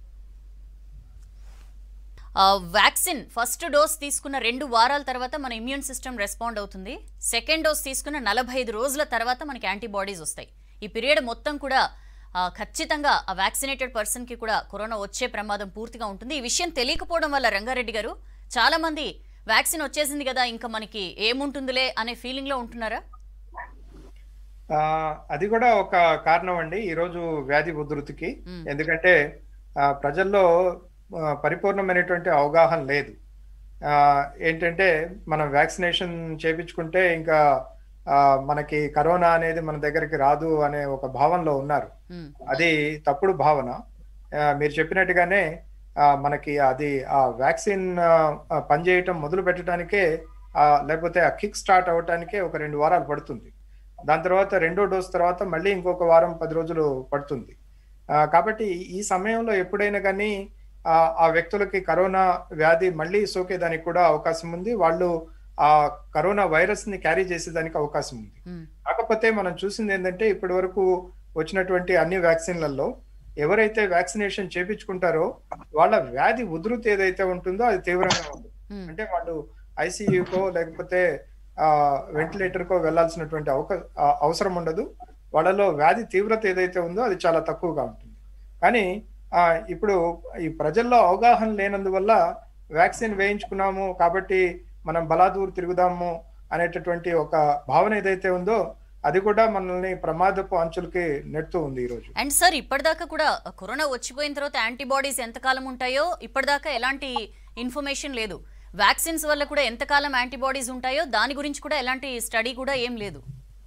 వ్యాక్సిన్ ఫస్ట్ డోస్ తీసుకున్న రెండు వారాల తర్వాత మన ఇమ్యూన్ సిస్టమ్ రెస్పాండ్ అవుతుంది సెకండ్ డోస్ తీసుకున్న నలభై ఐదు రోజుల తర్వాత మనకి యాంటీబాడీస్ వస్తాయి ఈ పీరియడ్ మొత్తం కూడా ఆ, ఖచ్చితంగా ఆ వ్యాక్సినేటెడ్ పర్సన్కి కూడా కరోనా వచ్చే ప్రమాదం పూర్తిగా ఉంటుంది ఈ విషయం తెలియకపోవడం వల్ల రంగారెడ్డి గారు చాలా మంది వ్యాక్సిన్ వచ్చేసింది కదా ఇంకా మనకి ఏముంటుందిలే అనే ఫీలింగ్లో ఉంటున్నారా ఆ, అది కూడా ఒక కారణం అండి ఈరోజు వ్యాధి ఉధృతికి మ్మ్. ఎందుకంటే ఆ, ప్రజల్లో ఆ, పరిపూర్ణమైనటువంటి అవగాహన లేదు ఆ, ఏంటంటే మనం వ్యాక్సినేషన్ చేపించుకుంటే ఇంకా ఆ, మనకి కరోనా అనేది మన దగ్గరికి రాదు అనే ఒక భావనలో ఉన్నారు ఉమ్, అది తప్పుడు భావన ఆ, మీరు చెప్పినట్టుగానే ఆ, మనకి అది ఆ వ్యాక్సిన్ ఆ, ఆ, పనిచేయటం మొదలు పెట్టడానికే ఆ, లేకపోతే ఆ కిక్ స్టార్ట్ అవటానికే ఒక రెండు వారాలు పడుతుంది దాని తర్వాత రెండో డోస్ తర్వాత మళ్ళీ ఇంకొక వారం పది రోజులు పడుతుంది ఆ, కాబట్టి ఈ సమయంలో ఎప్పుడైనా కానీ ఆ, ఆ వ్యక్తులకి కరోనా వ్యాధి మళ్ళీ సోకేదానికి కూడా అవకాశం ఉంది వాళ్ళు ఆ కరోనా వైరస్ ని క్యారీ చేసేదానికి అవకాశం ఉంది ఉమ్, కాకపోతే మనం చూసింది ఏంటంటే ఇప్పటి వరకు వచ్చినటువంటి అన్ని వ్యాక్సిన్లలో ఎవరైతే వ్యాక్సినేషన్ చేపించుకుంటారో వాళ్ళ వ్యాధి ఉధృతి ఏదైతే ఉంటుందో అది తీవ్రంగా ఉంటుంది ఉమ్, అంటే వాళ్ళు ఐసీయూకో లేకపోతే ఆ వెంటిలేటర్ కో వెళ్లాల్సినటువంటి అవక ఆ, అవసరం ఉండదు వాళ్ళలో వ్యాధి తీవ్రత ఏదైతే ఉందో అది చాలా తక్కువగా ఉంటుంది కానీ ఆ ఇప్పుడు ఈ ప్రజల్లో అవగాహన లేనందువల్ల వ్యాక్సిన్ వేయించుకున్నాము కాబట్టి మనం బలాదూరు తిరుగుదాము అనేటటువంటి ఒక భావన ఏదైతే ఉందో అది కూడా మనల్ని ప్రమాదపు అంచులకి నెడుతూ ఉంది ఈ రోజు అండ్ సార్ ఇప్పటిదాకా కూడా కరోనా వచ్చిపోయిన తర్వాత యాంటీబాడీస్ ఎంతకాలం ఉంటాయో ఇప్పటిదాకా ఎలాంటి ఇన్ఫర్మేషన్ లేదు వ్యాక్సిన్స్ వల్ల కూడా ఎంతకాలం యాంటీబాడీస్ ఉంటాయో దాని గురించి కూడా ఎలాంటి స్టడీ కూడా ఏం లేదు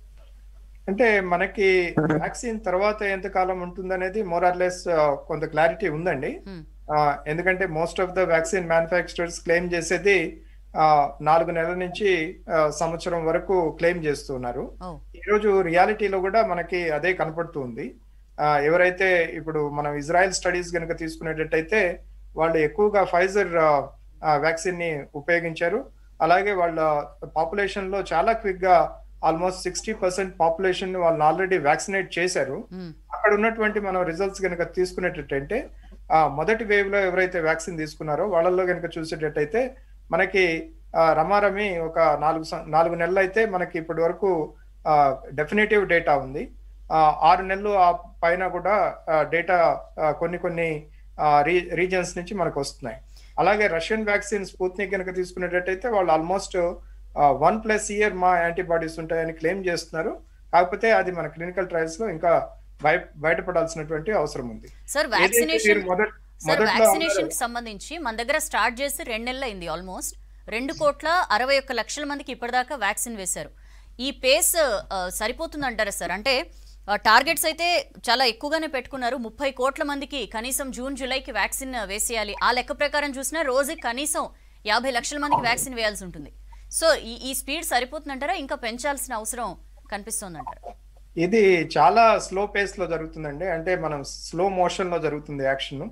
అంటే మనకి వ్యాక్సిన్ తర్వాత ఎంతకాలం ఉంటుందనేది మోరార్లెస్ కొంత క్లారిటీ ఉందండి ఉమ్, ఆ, ఎందుకంటే most of the vaccine manufacturers claim చేసేది ఆ, నాలుగు నెలల నుంచి ఆ, సంవత్సరం వరకు క్లెయిమ్ చేస్తున్నారు ఓ ఈరోజు రియాలిటీలో కూడా మనకి అదే కనపడుతుంది ఆ, ఎవరైతే ఇప్పుడు మనం ఇజ్రాయెల్ స్టడీస్ కనుక తీసుకునేటట్టయితే వాళ్ళు ఎక్కువగా ఫైజర్ వ్యాక్సిన్ ని ఉపయోగించారు అలాగే వాళ్ళ పాపులేషన్ లో చాలా క్విక్ గా ఆల్మోస్ట్ సిక్స్టీ పర్సెంట్ పాపులేషన్ వాళ్ళని ఆల్రెడీ వ్యాక్సినేట్ చేశారు ఉమ్, అక్కడ ఉన్నటువంటి మనం రిజల్ట్స్ కనుక తీసుకునేటట్టయితే ఆ మొదటి వేవ్ లో ఎవరైతే వ్యాక్సిన్ తీసుకున్నారో వాళ్ళల్లో కనుక చూసేటట్టయితే మనకి ఆ, రమారమి ఒక నాలుగు సం- నాలుగు నెలలు అయితే మనకి ఇప్పటి వరకు డెఫినేటివ్ డేటా ఉంది ఆ, ఆరు నెలలు ఆ పైన కూడా డేటా కొన్ని కొన్ని రీజన్స్ నుంచి మనకు వస్తున్నాయి అలాగే రష్యన్ వ్యాక్సిన్ స్పూత్నిక్ కనుక తీసుకునేటట్టయితే వాళ్ళు ఆల్మోస్ట్ వన్ ప్లస్ ఇయర్ మా యాంటీబాడీస్ ఉంటాయని క్లెయిమ్ చేస్తున్నారు కాకపోతే అది మన క్లినికల్ ట్రయల్స్ లో ఇంకా బయ బయటపడాల్సినటువంటి అవసరం ఉంది సార్ ఏదైతే వ్యాక్సినేషన్ మీరు మొదట సార్ మొదట్లో వ్యాక్సినేషన్ అన్నారు- కి సంబంధించి మన దగ్గర స్టార్ట్ చేసి రెండు నెలలు అయింది ఆల్మోస్ట్ రెండు కోట్ల అరవై ఒక్క లక్షల మందికి ఇప్పటిదాకా వ్యాక్సిన్ వేశారు ఈ పేస్ ఆ, సరిపోతుందంటారా సార్ అంటే టార్గెట్స్ అయితే చాలా ఎక్కువగానే పెట్టుకున్నారు ముప్పై కోట్ల మందికి కనీసం జూన్ జూలైకి వ్యాక్సిన్ వేసేయాలి ఆ లెక్క ప్రకారం చూసినా రోజుకి కనీసం యాభై లక్షల మందికి వ్యాక్సిన్ వేయాల్సి ఉంటుంది సో ఈ ఈ స్పీడ్ సరిపోతుందంటారా ఇంకా పెంచాల్సిన అవసరం కనిపిస్తుందంటారా ఇది చాలా స్లో పేస్ లో జరుగుతుందండి అంటే మనం స్లో మోషన్ లో జరుగుతుంది యాక్షన్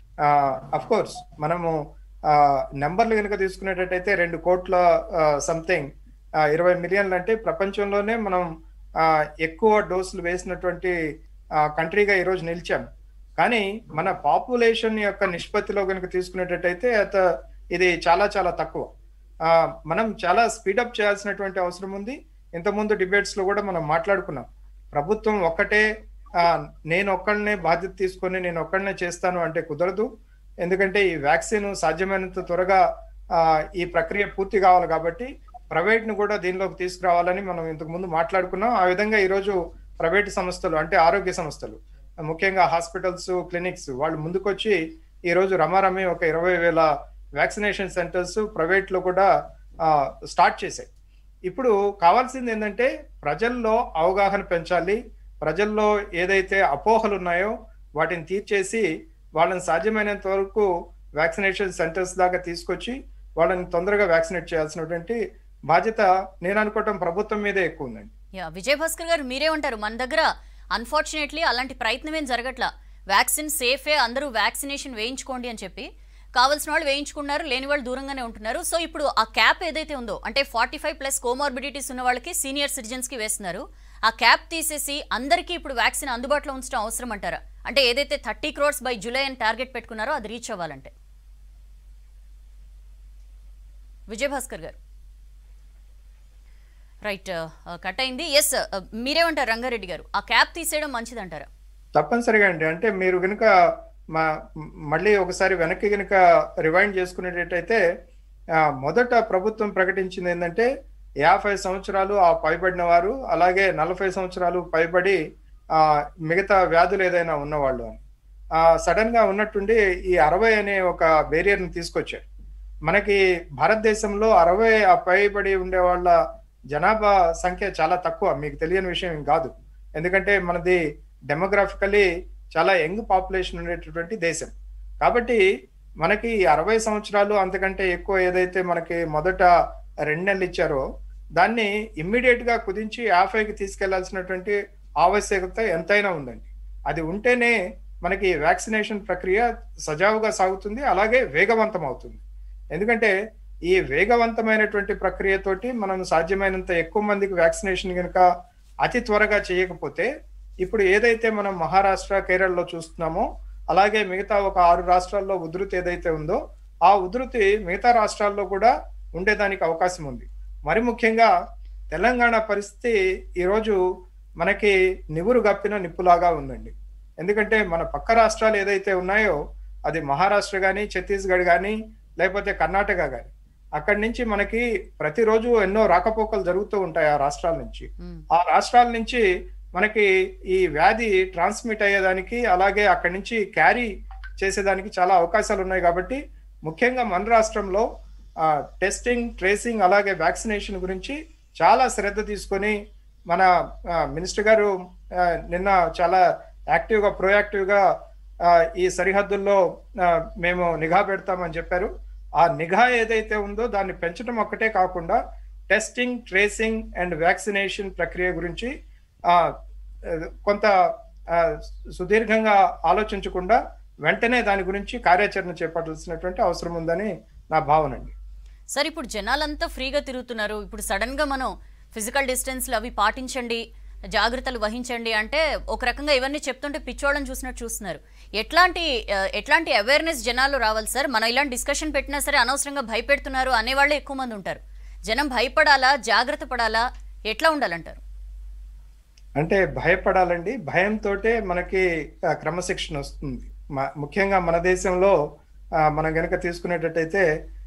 అఫ్ కోర్స్ మనము నెంబర్లు కనుక తీసుకునేటట్టయితే రెండు కోట్ల సంథింగ్ ఇరవై మిలియన్లు అంటే ప్రపంచంలోనే మనం ఆ, ఎక్కువ డోసులు వేసినటువంటి కంట్రీగా ఈరోజు నిలిచాం కానీ మన పాపులేషన్ యొక్క నిష్పత్తిలో కనుక తీసుకునేటట్టయితే అత ఇది చాలా చాలా తక్కువ ఆ, మనం చాలా స్పీడప్ చేయాల్సినటువంటి అవసరం ఉంది ఇంతకుముందు డిబేట్స్ లో కూడా మనం మాట్లాడుకున్నాం ప్రభుత్వం ఒక్కటే ఆ, నేను ఒక్కడనే బాధ్యత తీసుకొని నేను ఒక్కడనే చేస్తాను అంటే కుదరదు ఎందుకంటే ఈ వ్యాక్సిన్ సాధ్యమైనంత త్వరగా ఆ, ఈ ప్రక్రియ పూర్తి కావాలి కాబట్టి ప్రైవేట్ ను కూడా దీనిలోకి తీసుకురావాలని మనం ఇంతకు ముందు మాట్లాడుకున్నాం ఆ విధంగా ఈరోజు ప్రైవేట్ సంస్థలు అంటే ఆరోగ్య సంస్థలు ముఖ్యంగా హాస్పిటల్స్ క్లినిక్స్ వాళ్ళు ముందుకొచ్చి ఈ రోజు రమారమి ఒక ఇరవై వేల వ్యాక్సినేషన్ సెంటర్స్ ప్రైవేట్ లో కూడా స్టార్ట్ చేశాయి ఇప్పుడు కావాల్సింది ఏంటంటే ప్రజల్లో అవగాహన పెంచాలి ప్రజల్లో ఏదైతే అపోహలు ఉన్నాయో వాటిని తీర్చేసి వాళ్ళని సాధ్యమైనంత వరకు వ్యాక్సినేషన్ సెంటర్స్ దాకా తీసుకొచ్చి వాళ్ళని తొందరగా వ్యాక్సినేట్ చేయాల్సినటువంటి బాధ్యత నేను అనుకోవటం ప్రభుత్వం మీదే ఎక్కువ ఉందండి యా విజయ్ భాస్కర్ గారు మీరే ఉంటారు మన దగ్గర అన్ఫార్చునేట్లీ అలాంటి ప్రయత్నం ఏం జరగట్లా వ్యాక్సిన్ సేఫే అందరూ వ్యాక్సినేషన్ వేయించుకోండి అని చెప్పి కావాల్సిన వాళ్ళు వేయించుకున్నారు లేని వాళ్ళు దూరంగానే ఉంటున్నారు సో ఇప్పుడు ఆ క్యాప్ ఏదైతే ఉందో అంటే ఫార్టీ ఫైవ్ ప్లస్ కోమార్బిడిటీస్ ఉన్న వాళ్ళకి సీనియర్ సిటిజన్స్ కి వేస్తున్నారు ఆ క్యాప్ తీసేసి అందరికీ ఇప్పుడు వ్యాక్సిన్ అందుబాటులో ఉంచడం అవసరం అంటారా అంటే ఏదైతే థర్టీ క్రోర్స్ బై జూలై అని టార్గెట్ పెట్టుకున్నారో అది రీచ్ అవ్వాలంటే విజయ్ భాస్కర్ గారు రైట్ కట్ అయింది ఎస్ మీరేమంటారు రంగారెడ్డి గారు ఆ క్యాప్ తీసేయడం మంచిదంటారా తప్పనిసరిగా అండి అంటే మీరు కనుక మా మళ్ళీ ఒకసారి వెనక్కి కనుక రివైండ్ చేసుకునేటట్టయితే ఆ, మొదట ప్రభుత్వం ప్రకటించింది ఏంటంటే యాభై సంవత్సరాలు ఆ పైబడిన వారు అలాగే నలభై సంవత్సరాలు పైబడి ఆ మిగతా వ్యాధులు ఏదైనా ఉన్నవాళ్ళు అని ఆ సడన్ గా ఉన్నట్టుండి ఈ అరవై అనే ఒక బేరియర్ని తీసుకొచ్చారు మనకి భారతదేశంలో అరవై ఆ పైబడి ఉండే వాళ్ళ జనాభా సంఖ్య చాలా తక్కువ మీకు తెలియని విషయం ఏం కాదు ఎందుకంటే మనది డెమోగ్రాఫికలీ చాలా యంగ్ పాపులేషన్ ఉండేటటువంటి దేశం కాబట్టి మనకి అరవై సంవత్సరాలు అంతకంటే ఎక్కువ ఏదైతే మనకి మొదట రెండు నెలలు ఇచ్చారో దాన్ని ఇమ్మీడియట్ గా కుదించి యాభైకి తీసుకెళ్లాల్సినటువంటి ఆవశ్యకత ఎంతైనా ఉందండి అది ఉంటేనే మనకి వ్యాక్సినేషన్ ప్రక్రియ సజావుగా సాగుతుంది అలాగే వేగవంతం అవుతుంది ఎందుకంటే ఈ వేగవంతమైనటువంటి ప్రక్రియతోటి మనం సాధ్యమైనంత ఎక్కువ మందికి వ్యాక్సినేషన్ కనుక అతి త్వరగా చేయకపోతే ఇప్పుడు ఏదైతే మనం మహారాష్ట్ర కేరళలో చూస్తున్నామో అలాగే మిగతా ఒక ఆరు రాష్ట్రాల్లో ఉధృతి ఏదైతే ఉందో ఆ ఉధృతి మిగతా రాష్ట్రాల్లో కూడా ఉండేదానికి అవకాశం ఉంది మరి ముఖ్యంగా తెలంగాణ పరిస్థితి ఈరోజు మనకి నివురు గప్పిన నిప్పులాగా ఉందండి ఎందుకంటే మన పక్క రాష్ట్రాలు ఏదైతే ఉన్నాయో అది మహారాష్ట్ర కానీ ఛత్తీస్గఢ్ కానీ లేకపోతే కర్ణాటక కానీ అక్కడి నుంచి మనకి ప్రతిరోజు ఎన్నో రాకపోకలు జరుగుతూ ఉంటాయి ఆ రాష్ట్రాల నుంచి ఉమ్, ఆ రాష్ట్రాల నుంచి మనకి ఈ వ్యాధి ట్రాన్స్మిట్ అయ్యేదానికి అలాగే అక్కడి నుంచి క్యారీ చేసేదానికి చాలా అవకాశాలు ఉన్నాయి కాబట్టి ముఖ్యంగా మన రాష్ట్రంలో టెస్టింగ్ ట్రేసింగ్ అలాగే వ్యాక్సినేషన్ గురించి చాలా శ్రద్ధ తీసుకొని మన మినిస్టర్ గారు ఆ, నిన్న చాలా యాక్టివ్గా ప్రొయాక్టివ్గా ఈ సరిహద్దుల్లో ఆ, మేము నిఘా పెడతామని చెప్పారు ఆ నిఘా ఏదైతే ఉందో దాన్ని పెంచడం ఒక్కటే కాకుండా టెస్టింగ్ ట్రేసింగ్ అండ్ వ్యాక్సినేషన్ ప్రక్రియ గురించి ఆ, కొంత ఆ, సుదీర్ఘంగా ఆలోచించకుండా వెంటనే దాని గురించి కార్యాచరణ చేపట్టాల్సినటువంటి అవసరం ఉందని నా భావన అండి సార్ ఇప్పుడు జనాలంతా ఫ్రీగా తిరుగుతున్నారు ఇప్పుడు సడన్ గా మనం ఫిజికల్ డిస్టెన్స్లు అవి పాటించండి జాగ్రత్తలు వహించండి అంటే ఒక రకంగా ఇవన్నీ చెప్తుంటే పిచ్చోళ్ళని చూసినట్టు చూస్తున్నారు ఎట్లాంటి ఆ, ఎట్లాంటి అవేర్నెస్ జనాలు రావాలి సార్ మనం ఇలాంటి డిస్కషన్ పెట్టినా సరే అనవసరంగా భయపెడుతున్నారు అనేవాళ్ళే ఎక్కువ మంది ఉంటారు జనం భయపడాలా జాగ్రత్త పడాలా ఎట్లా ఉండాలంటారు అంటే భయపడాలండి భయంతోటే మనకి ఆ, క్రమశిక్షణ వస్తుంది మ- ముఖ్యంగా మన దేశంలో ఆ, మనం గనక తీసుకునేటట్టయితే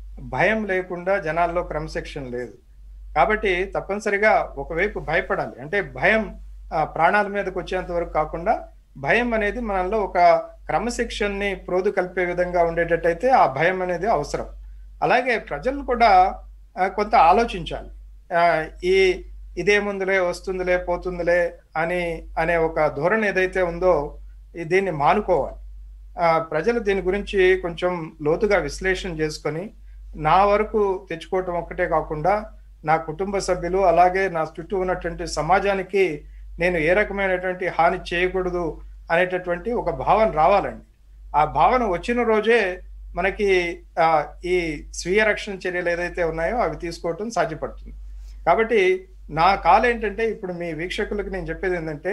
భయం లేకుండా జనాల్లో క్రమశిక్షణ లేదు కాబట్టి తప్పనిసరిగా ఒకవైపు భయపడాలి అంటే భయం ఆ, ప్రాణాల మీదకి వచ్చేంత వరకు కాకుండా భయం అనేది మనలో ఒక క్రమశిక్షణని ప్రోదు కలిపే విధంగా ఉండేటట్టయితే ఆ భయం అనేది అవసరం అలాగే ప్రజలు కూడా ఆ, కొంత ఆలోచించాలి ఆ, ఈ ఇదేముందిలే వస్తుందిలే పోతుందిలే అని అనే ఒక ధోరణి ఏదైతే ఉందో ఈ- దీన్ని మానుకోవాలి ఆ, ప్రజలు దీని గురించి కొంచెం లోతుగా విశ్లేషణ చేసుకొని నా వరకు తెచ్చుకోవటం ఒక్కటే కాకుండా నా కుటుంబ సభ్యులు అలాగే నా చుట్టూ ఉన్నటువంటి సమాజానికి నేను ఏ రకమైనటువంటి హాని చేయకూడదు అనేటటువంటి ఒక భావన రావాలండి ఆ భావన వచ్చిన రోజే మనకి ఆ, ఈ స్వీయ రక్షణ చర్యలు ఏదైతే ఉన్నాయో అవి తీసుకోవటం సాధ్యపడుతుంది కాబట్టి నా కాల్ ఏంటంటే ఇప్పుడు మీ వీక్షకులకు నేను చెప్పేది ఏంటంటే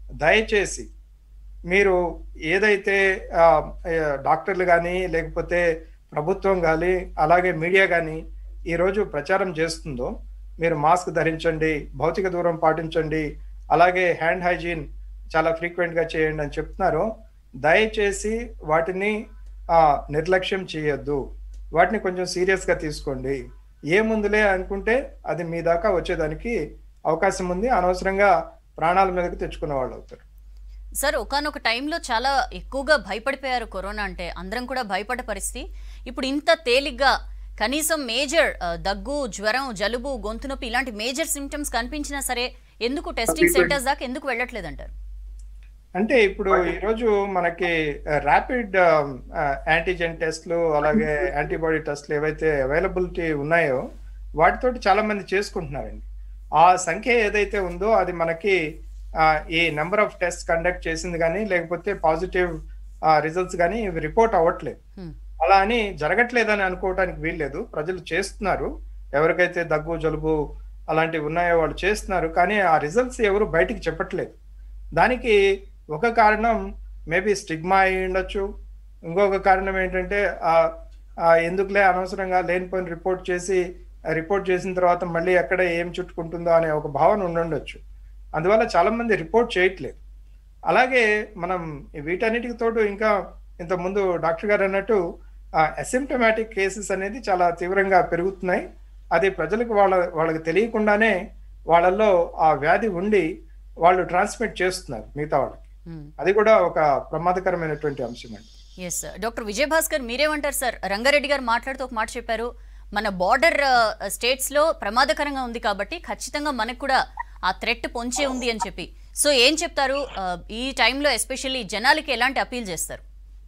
దయచేసి మీరు ఏదైతే ఆ, ఏ, డాక్టర్లు కానీ లేకపోతే ప్రభుత్వం కానీ అలాగే మీడియా కానీ ఈరోజు ప్రచారం చేస్తుందో మీరు మాస్క్ ధరించండి భౌతిక దూరం పాటించండి అలాగే హ్యాండ్ హైజీన్ చాలా ఫ్రీక్వెంట్ గా చేయండి అని చెప్తున్నారు దయచేసి వాటిని ఆ, నిర్లక్ష్యం చేయొద్దు వాటిని కొంచెం సీరియస్ గా తీసుకోండి ఏముందులే అనుకుంటే అది మీ దాకా వచ్చేదానికి అవకాశం ఉంది అనవసరంగా ప్రాణాల మీదకి తెచ్చుకున్న వాళ్ళు అవుతారు సార్ ఒకనొక టైంలో చాలా ఎక్కువగా భయపడిపోయారు కరోనా అంటే అందరం కూడా భయపడ్డ పరిస్థితి ఇప్పుడు ఇంత తేలిగ్గా కనీసం మేజర్ దగ్గు జ్వరం జలుబు గొంతు నొప్పి ఇలాంటి మేజర్ సిమ్టమ్స్ కనిపించినా సరే ఎందుకు టెస్టింగ్ సెంటర్స్ దాకా ఎందుకు వెళ్ళట్లేదంటారు అంటే ఇప్పుడు ఈరోజు మనకి ర్యాపిడ్ యాంటీజెన్ టెస్ట్లు అలాగే యాంటీబాడీ టెస్ట్లు ఏవైతే అవైలబిలిటీ ఉన్నాయో వాటితోటి చాలా మంది చేసుకుంటున్నారండి ఆ సంఖ్య ఏదైతే ఉందో అది మనకి ఆ, ఈ నెంబర్ ఆఫ్ టెస్ట్ కండక్ట్ చేసింది కానీ లేకపోతే పాజిటివ్ రిజల్ట్స్ కానీ ఇవి రిపోర్ట్ అవ్వట్లేదు Hmm. అలా అని జరగట్లేదని అనుకోవడానికి వీల్లేదు ప్రజలు చేస్తున్నారు ఎవరికైతే దగ్గు జలుబు అలాంటివి ఉన్నాయో వాళ్ళు చేస్తున్నారు కానీ ఆ రిజల్ట్స్ ఎవరు బయటికి చెప్పట్లేదు దానికి ఒక కారణం మేబీ స్టిగ్మా అయి ఉండొచ్చు ఇంకొక కారణం ఏంటంటే ఆ ఆ ఎందుకులే అనవసరంగా లేనిపోయిన రిపోర్ట్ చేసి రిపోర్ట్ చేసిన తర్వాత మళ్ళీ ఎక్కడ ఏం చుట్టుకుంటుందో అనే ఒక భావన ఉండుండొచ్చు అందువల్ల చాలా మంది రిపోర్ట్ చేయట్లేదు అలాగే మనం వీటన్నిటికి తోడు ఇంకా ఇంత ముందు డాక్టర్ గారు అన్నట్టు అసిమ్టమాటిక్ కేసెస్ అనేది చాలా తీవ్రంగా పెరుగుతున్నాయి అది ప్రజలకు వాళ్ళ వాళ్ళకి తెలియకుండానే వాళ్ళల్లో ఆ వ్యాధి ఉండి వాళ్ళు ట్రాన్స్మిట్ చేస్తున్నారు మిగతా వాళ్ళకి అది కూడా ఒక ప్రమాదకరమైనటువంటి అంశం అండి ఎస్ డాక్టర్ విజయభాస్కర్ మీరేమంటారు సార్ రంగారెడ్డి గారు మాట్లాడుతూ ఒక మాట చెప్పారు మన బార్డర్ స్టేట్స్ లో ప్రమాదకరంగా ఉంది కాబట్టి ఖచ్చితంగా మనకు కూడా ఆ థ్రెట్ పొంచే ఉంది అని చెప్పి సో ఏం చెప్తారు ఆ, ఈ టైంలో ఎస్పెషల్లీ జనాలకి ఎలాంటి అపీల్ చేస్తారు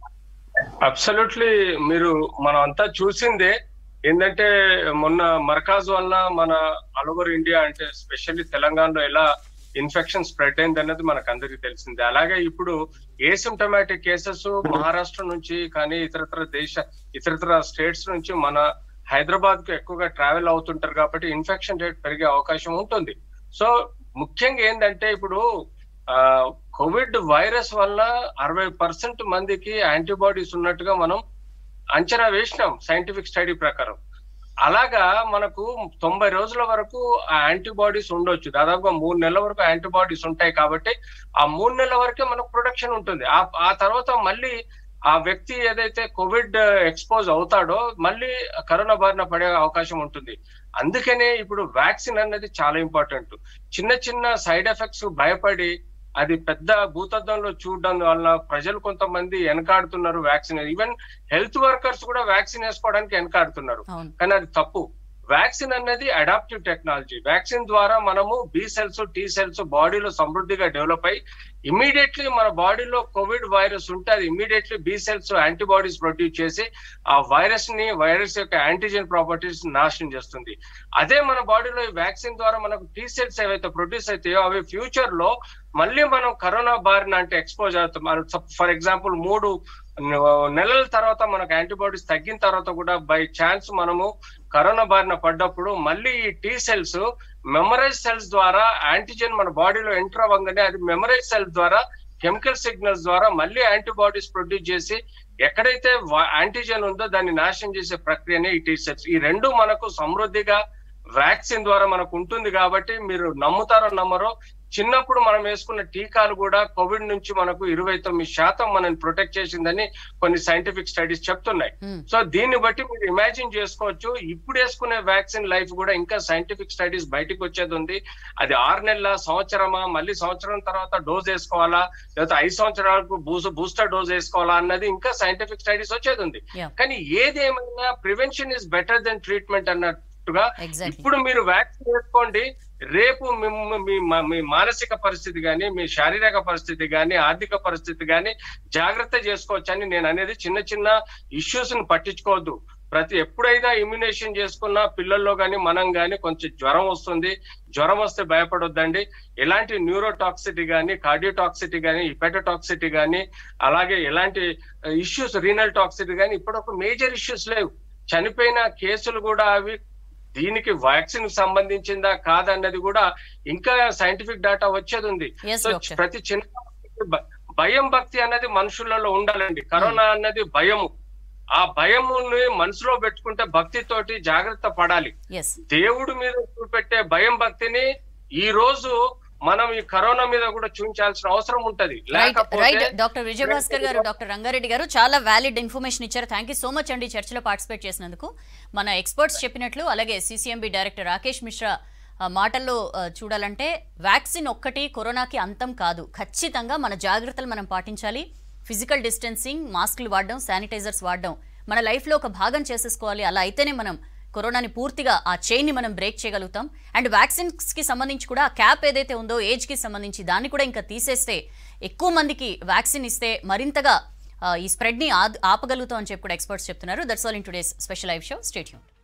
అబ్సల్యూట్లీ మీరు మనం అంతా చూసిందే ఏంటంటే మొన్న మర్కాజ్ వలన మన ఆల్ ఓవర్ ఇండియా అంటే స్పెషల్లీ తెలంగాణలో ఎలా ఇన్ఫెక్షన్ స్ప్రెడ్ అయింది అన్నది మనకు అందరికీ తెలిసిందే అలాగే ఇప్పుడు ఏసిమ్టమాటిక్ కేసెస్ మహారాష్ట్ర నుంచి కానీ ఇతరత్ర దేశ ఇతరత్ర స్టేట్స్ నుంచి మన హైదరాబాద్ కు ఎక్కువగా ట్రావెల్ అవుతుంటారు కాబట్టి ఇన్ఫెక్షన్ రేట్ పెరిగే అవకాశం ఉంటుంది సో ముఖ్యంగా ఏంటంటే ఇప్పుడు ఆ కోవిడ్ వైరస్ వల్ల అరవై పర్సెంట్ మందికి యాంటీబాడీస్ ఉన్నట్టుగా మనం అంచనా వేసినాం సైంటిఫిక్ స్టడీ ప్రకారం అలాగా మనకు తొంభై రోజుల వరకు ఆ యాంటీబాడీస్ ఉండొచ్చు దాదాపుగా మూడు నెలల వరకు యాంటీబాడీస్ ఉంటాయి కాబట్టి ఆ మూడు నెలల వరకే మనకు ప్రొటెక్షన్ ఉంటుంది ఆ ఆ తర్వాత మళ్ళీ ఆ వ్యక్తి ఏదైతే కోవిడ్ ఎక్స్పోజ్ అవుతాడో మళ్ళీ కరోనా బారిన పడే అవకాశం ఉంటుంది అందుకనే ఇప్పుడు వ్యాక్సిన్ అనేది చాలా ఇంపార్టెంట్ చిన్న చిన్న సైడ్ ఎఫెక్ట్స్ భయపడి అది పెద్ద భూతద్దంలో చూడడం వల్ల ప్రజలు కొంతమంది వెనకాడుతున్నారు వ్యాక్సిన్ ఈవెన్ హెల్త్ వర్కర్స్ కూడా వ్యాక్సిన్ వేసుకోవడానికి వెనకాడుతున్నారు అవును కానీ అది తప్పు వ్యాక్సిన్ అనేది అడాప్టివ్ టెక్నాలజీ వ్యాక్సిన్ ద్వారా మనము బి సెల్స్ టీ సెల్స్ బాడీలో సమృద్ధిగా డెవలప్ అయ్యి ఇమీడియట్లీ మన బాడీలో కోవిడ్ వైరస్ ఉంటే అది immediately B cells antibodies produce చేసి ఆ వైరస్ ని వైరస్ యొక్క యాంటీజెన్ ప్రాపర్టీస్ నాశనం చేస్తుంది అదే మన బాడీలో ఈ వ్యాక్సిన్ ద్వారా మనకు టీ సెల్స్ ఏవైతే ప్రొడ్యూస్ అవుతాయో అవి ఫ్యూచర్ లో మళ్ళీ మనం కరోనా బారిన అంటే ఎక్స్పోజ్ అవుతాం ఫర్ ఎగ్జాంపుల్ మూడు నెలల తర్వాత మనకు యాంటీబాడీస్ తగ్గిన తర్వాత కూడా బై ఛాన్స్ మనము కరోనా బారిన పడ్డప్పుడు మళ్ళీ ఈ టీ సెల్స్ మెమరైజ్ సెల్స్ ద్వారా యాంటీజెన్ మన బాడీలో ఎంటర్ అవ్వగానే అది మెమరైజ్ సెల్స్ ద్వారా కెమికల్ సిగ్నల్స్ ద్వారా మళ్ళీ యాంటీబాడీస్ ప్రొడ్యూస్ చేసి ఎక్కడైతే యాంటీజెన్ ఉందో దాన్ని నాశనం చేసే ప్రక్రియనే ఈ టీ సెల్స్ ఈ రెండు మనకు సమృద్ధిగా వ్యాక్సిన్ ద్వారా మనకు ఉంటుంది కాబట్టి మీరు నమ్ముతారో నమ్మరో చిన్నప్పుడు మనం వేసుకున్న టీకాలు కూడా కోవిడ్ నుంచి మనకు ఇరవై తొమ్మిది శాతం మనల్ని ప్రొటెక్ట్ చేసిందని కొన్ని సైంటిఫిక్ స్టడీస్ చెప్తున్నాయి Hmm. సో దీన్ని బట్టి మీరు ఇమాజిన్ చేసుకోవచ్చు ఇప్పుడు వేసుకునే వ్యాక్సిన్ లైఫ్ కూడా ఇంకా సైంటిఫిక్ స్టడీస్ బయటకు వచ్చేది ఉంది అది ఆరు నెలల సంవత్సరమా మళ్ళీ సంవత్సరం తర్వాత డోస్ వేసుకోవాలా లేకపోతే ఐదు సంవత్సరాలకు బూస్ బూస్టర్ డోస్ వేసుకోవాలా అన్నది ఇంకా సైంటిఫిక్ స్టడీస్ వచ్చేది ఉంది Yeah. కానీ ఏదేమైనా prevention is better then treatment అన్నట్టుగా ఎగ్జాక్ట్లీ ఇప్పుడు మీరు వ్యాక్సిన్ వేసుకోండి రేపు మిమ్మ- మీ మా- మీ మానసిక పరిస్థితి గాని మీ శారీరక పరిస్థితి గాని ఆర్థిక పరిస్థితి గాని జాగ్రత్త చేసుకోవచ్చని నేను అనేది చిన్న చిన్న ఇష్యూస్ ని పట్టించుకోవద్దు ప్రతి ఎప్పుడైనా ఇమ్యునేషన్ చేసుకున్న పిల్లల్లో గాని మనం గాని కొంచెం జ్వరం వస్తుంది జ్వరం వస్తే భయపడొద్దండి ఎలాంటి న్యూరోటాక్సిటీ గాని కార్డియోటాక్సిటీ గాని హిపెటోటాక్సిటీ గాని అలాగే ఎలాంటి ఇష్యూస్ రీనల్ టాక్సిటీ గాని ఇప్పుడు ఒక మేజర్ ఇష్యూస్ లేవు చనిపోయిన కేసులు కూడా అవి దీనికి వ్యాక్సిన్ సంబంధించిందా కాదన్నది కూడా ఇంకా సైంటిఫిక్ డేటా వచ్చేది ఉంది Yes, సో doctor. ప్రతి చిన్న భ- భయం భక్తి అనేది మనుషులలో ఉండాలండి కరోనా అన్నది భయము ఆ భయముని మనసులో పెట్టుకుంటే భక్తితోటి జాగ్రత్త పడాలి ఎస్ దేవుడి మీద చూపెట్టే భయం భక్తిని ఈ రోజు మనం ఈ కరోనా మీద కూడా చూపించాల్సిన అవసరం ఉంటది రైట్ రైట్ లేకపోతే డాక్టర్ విజయభాస్కర్ గారు డాక్టర్ రంగారెడ్డి గారు చాలా వ్యాలిడ్ ఇన్ఫర్మేషన్ ఇచ్చారు థ్యాంక్ యూ సో మచ్ అండి చర్చలో పార్టిసిపేట్ చేసినందుకు మన ఎక్స్పర్ట్స్ చెప్పినట్లు అలాగే సిసిఎంబి డైరెక్టర్ రాకేష్ మిశ్రా ఆ, మాటల్లో ఆ, చూడాలంటే వ్యాక్సిన్ ఒక్కటి కరోనాకి అంతం కాదు ఖచ్చితంగా మన జాగ్రత్తలు మనం పాటించాలి ఫిజికల్ డిస్టెన్సింగ్ మాస్కులు వాడడం శానిటైజర్స్ వాడడం మన లైఫ్లో ఒక భాగం చేసేసుకోవాలి అలా అయితేనే మనం కరోనాని పూర్తిగా ఆ చైన్ని మనం బ్రేక్ చేయగలుగుతాం అండ్ వ్యాక్సిన్స్ కి సంబంధించి కూడా క్యాప్ ఏదైతే ఉందో ఏజ్ కి సంబంధించి దాన్ని కూడా ఇంకా తీసేస్తే ఎక్కువ మందికి వ్యాక్సిన్ ఇస్తే మరింతగా ఆ, ఈ స్ప్రెడ్ ని ఆపగలుగుతాం అని చెప్పి కూడా ఎక్స్పర్ట్స్ చెప్తున్నారు that's all in today's special live show stay tune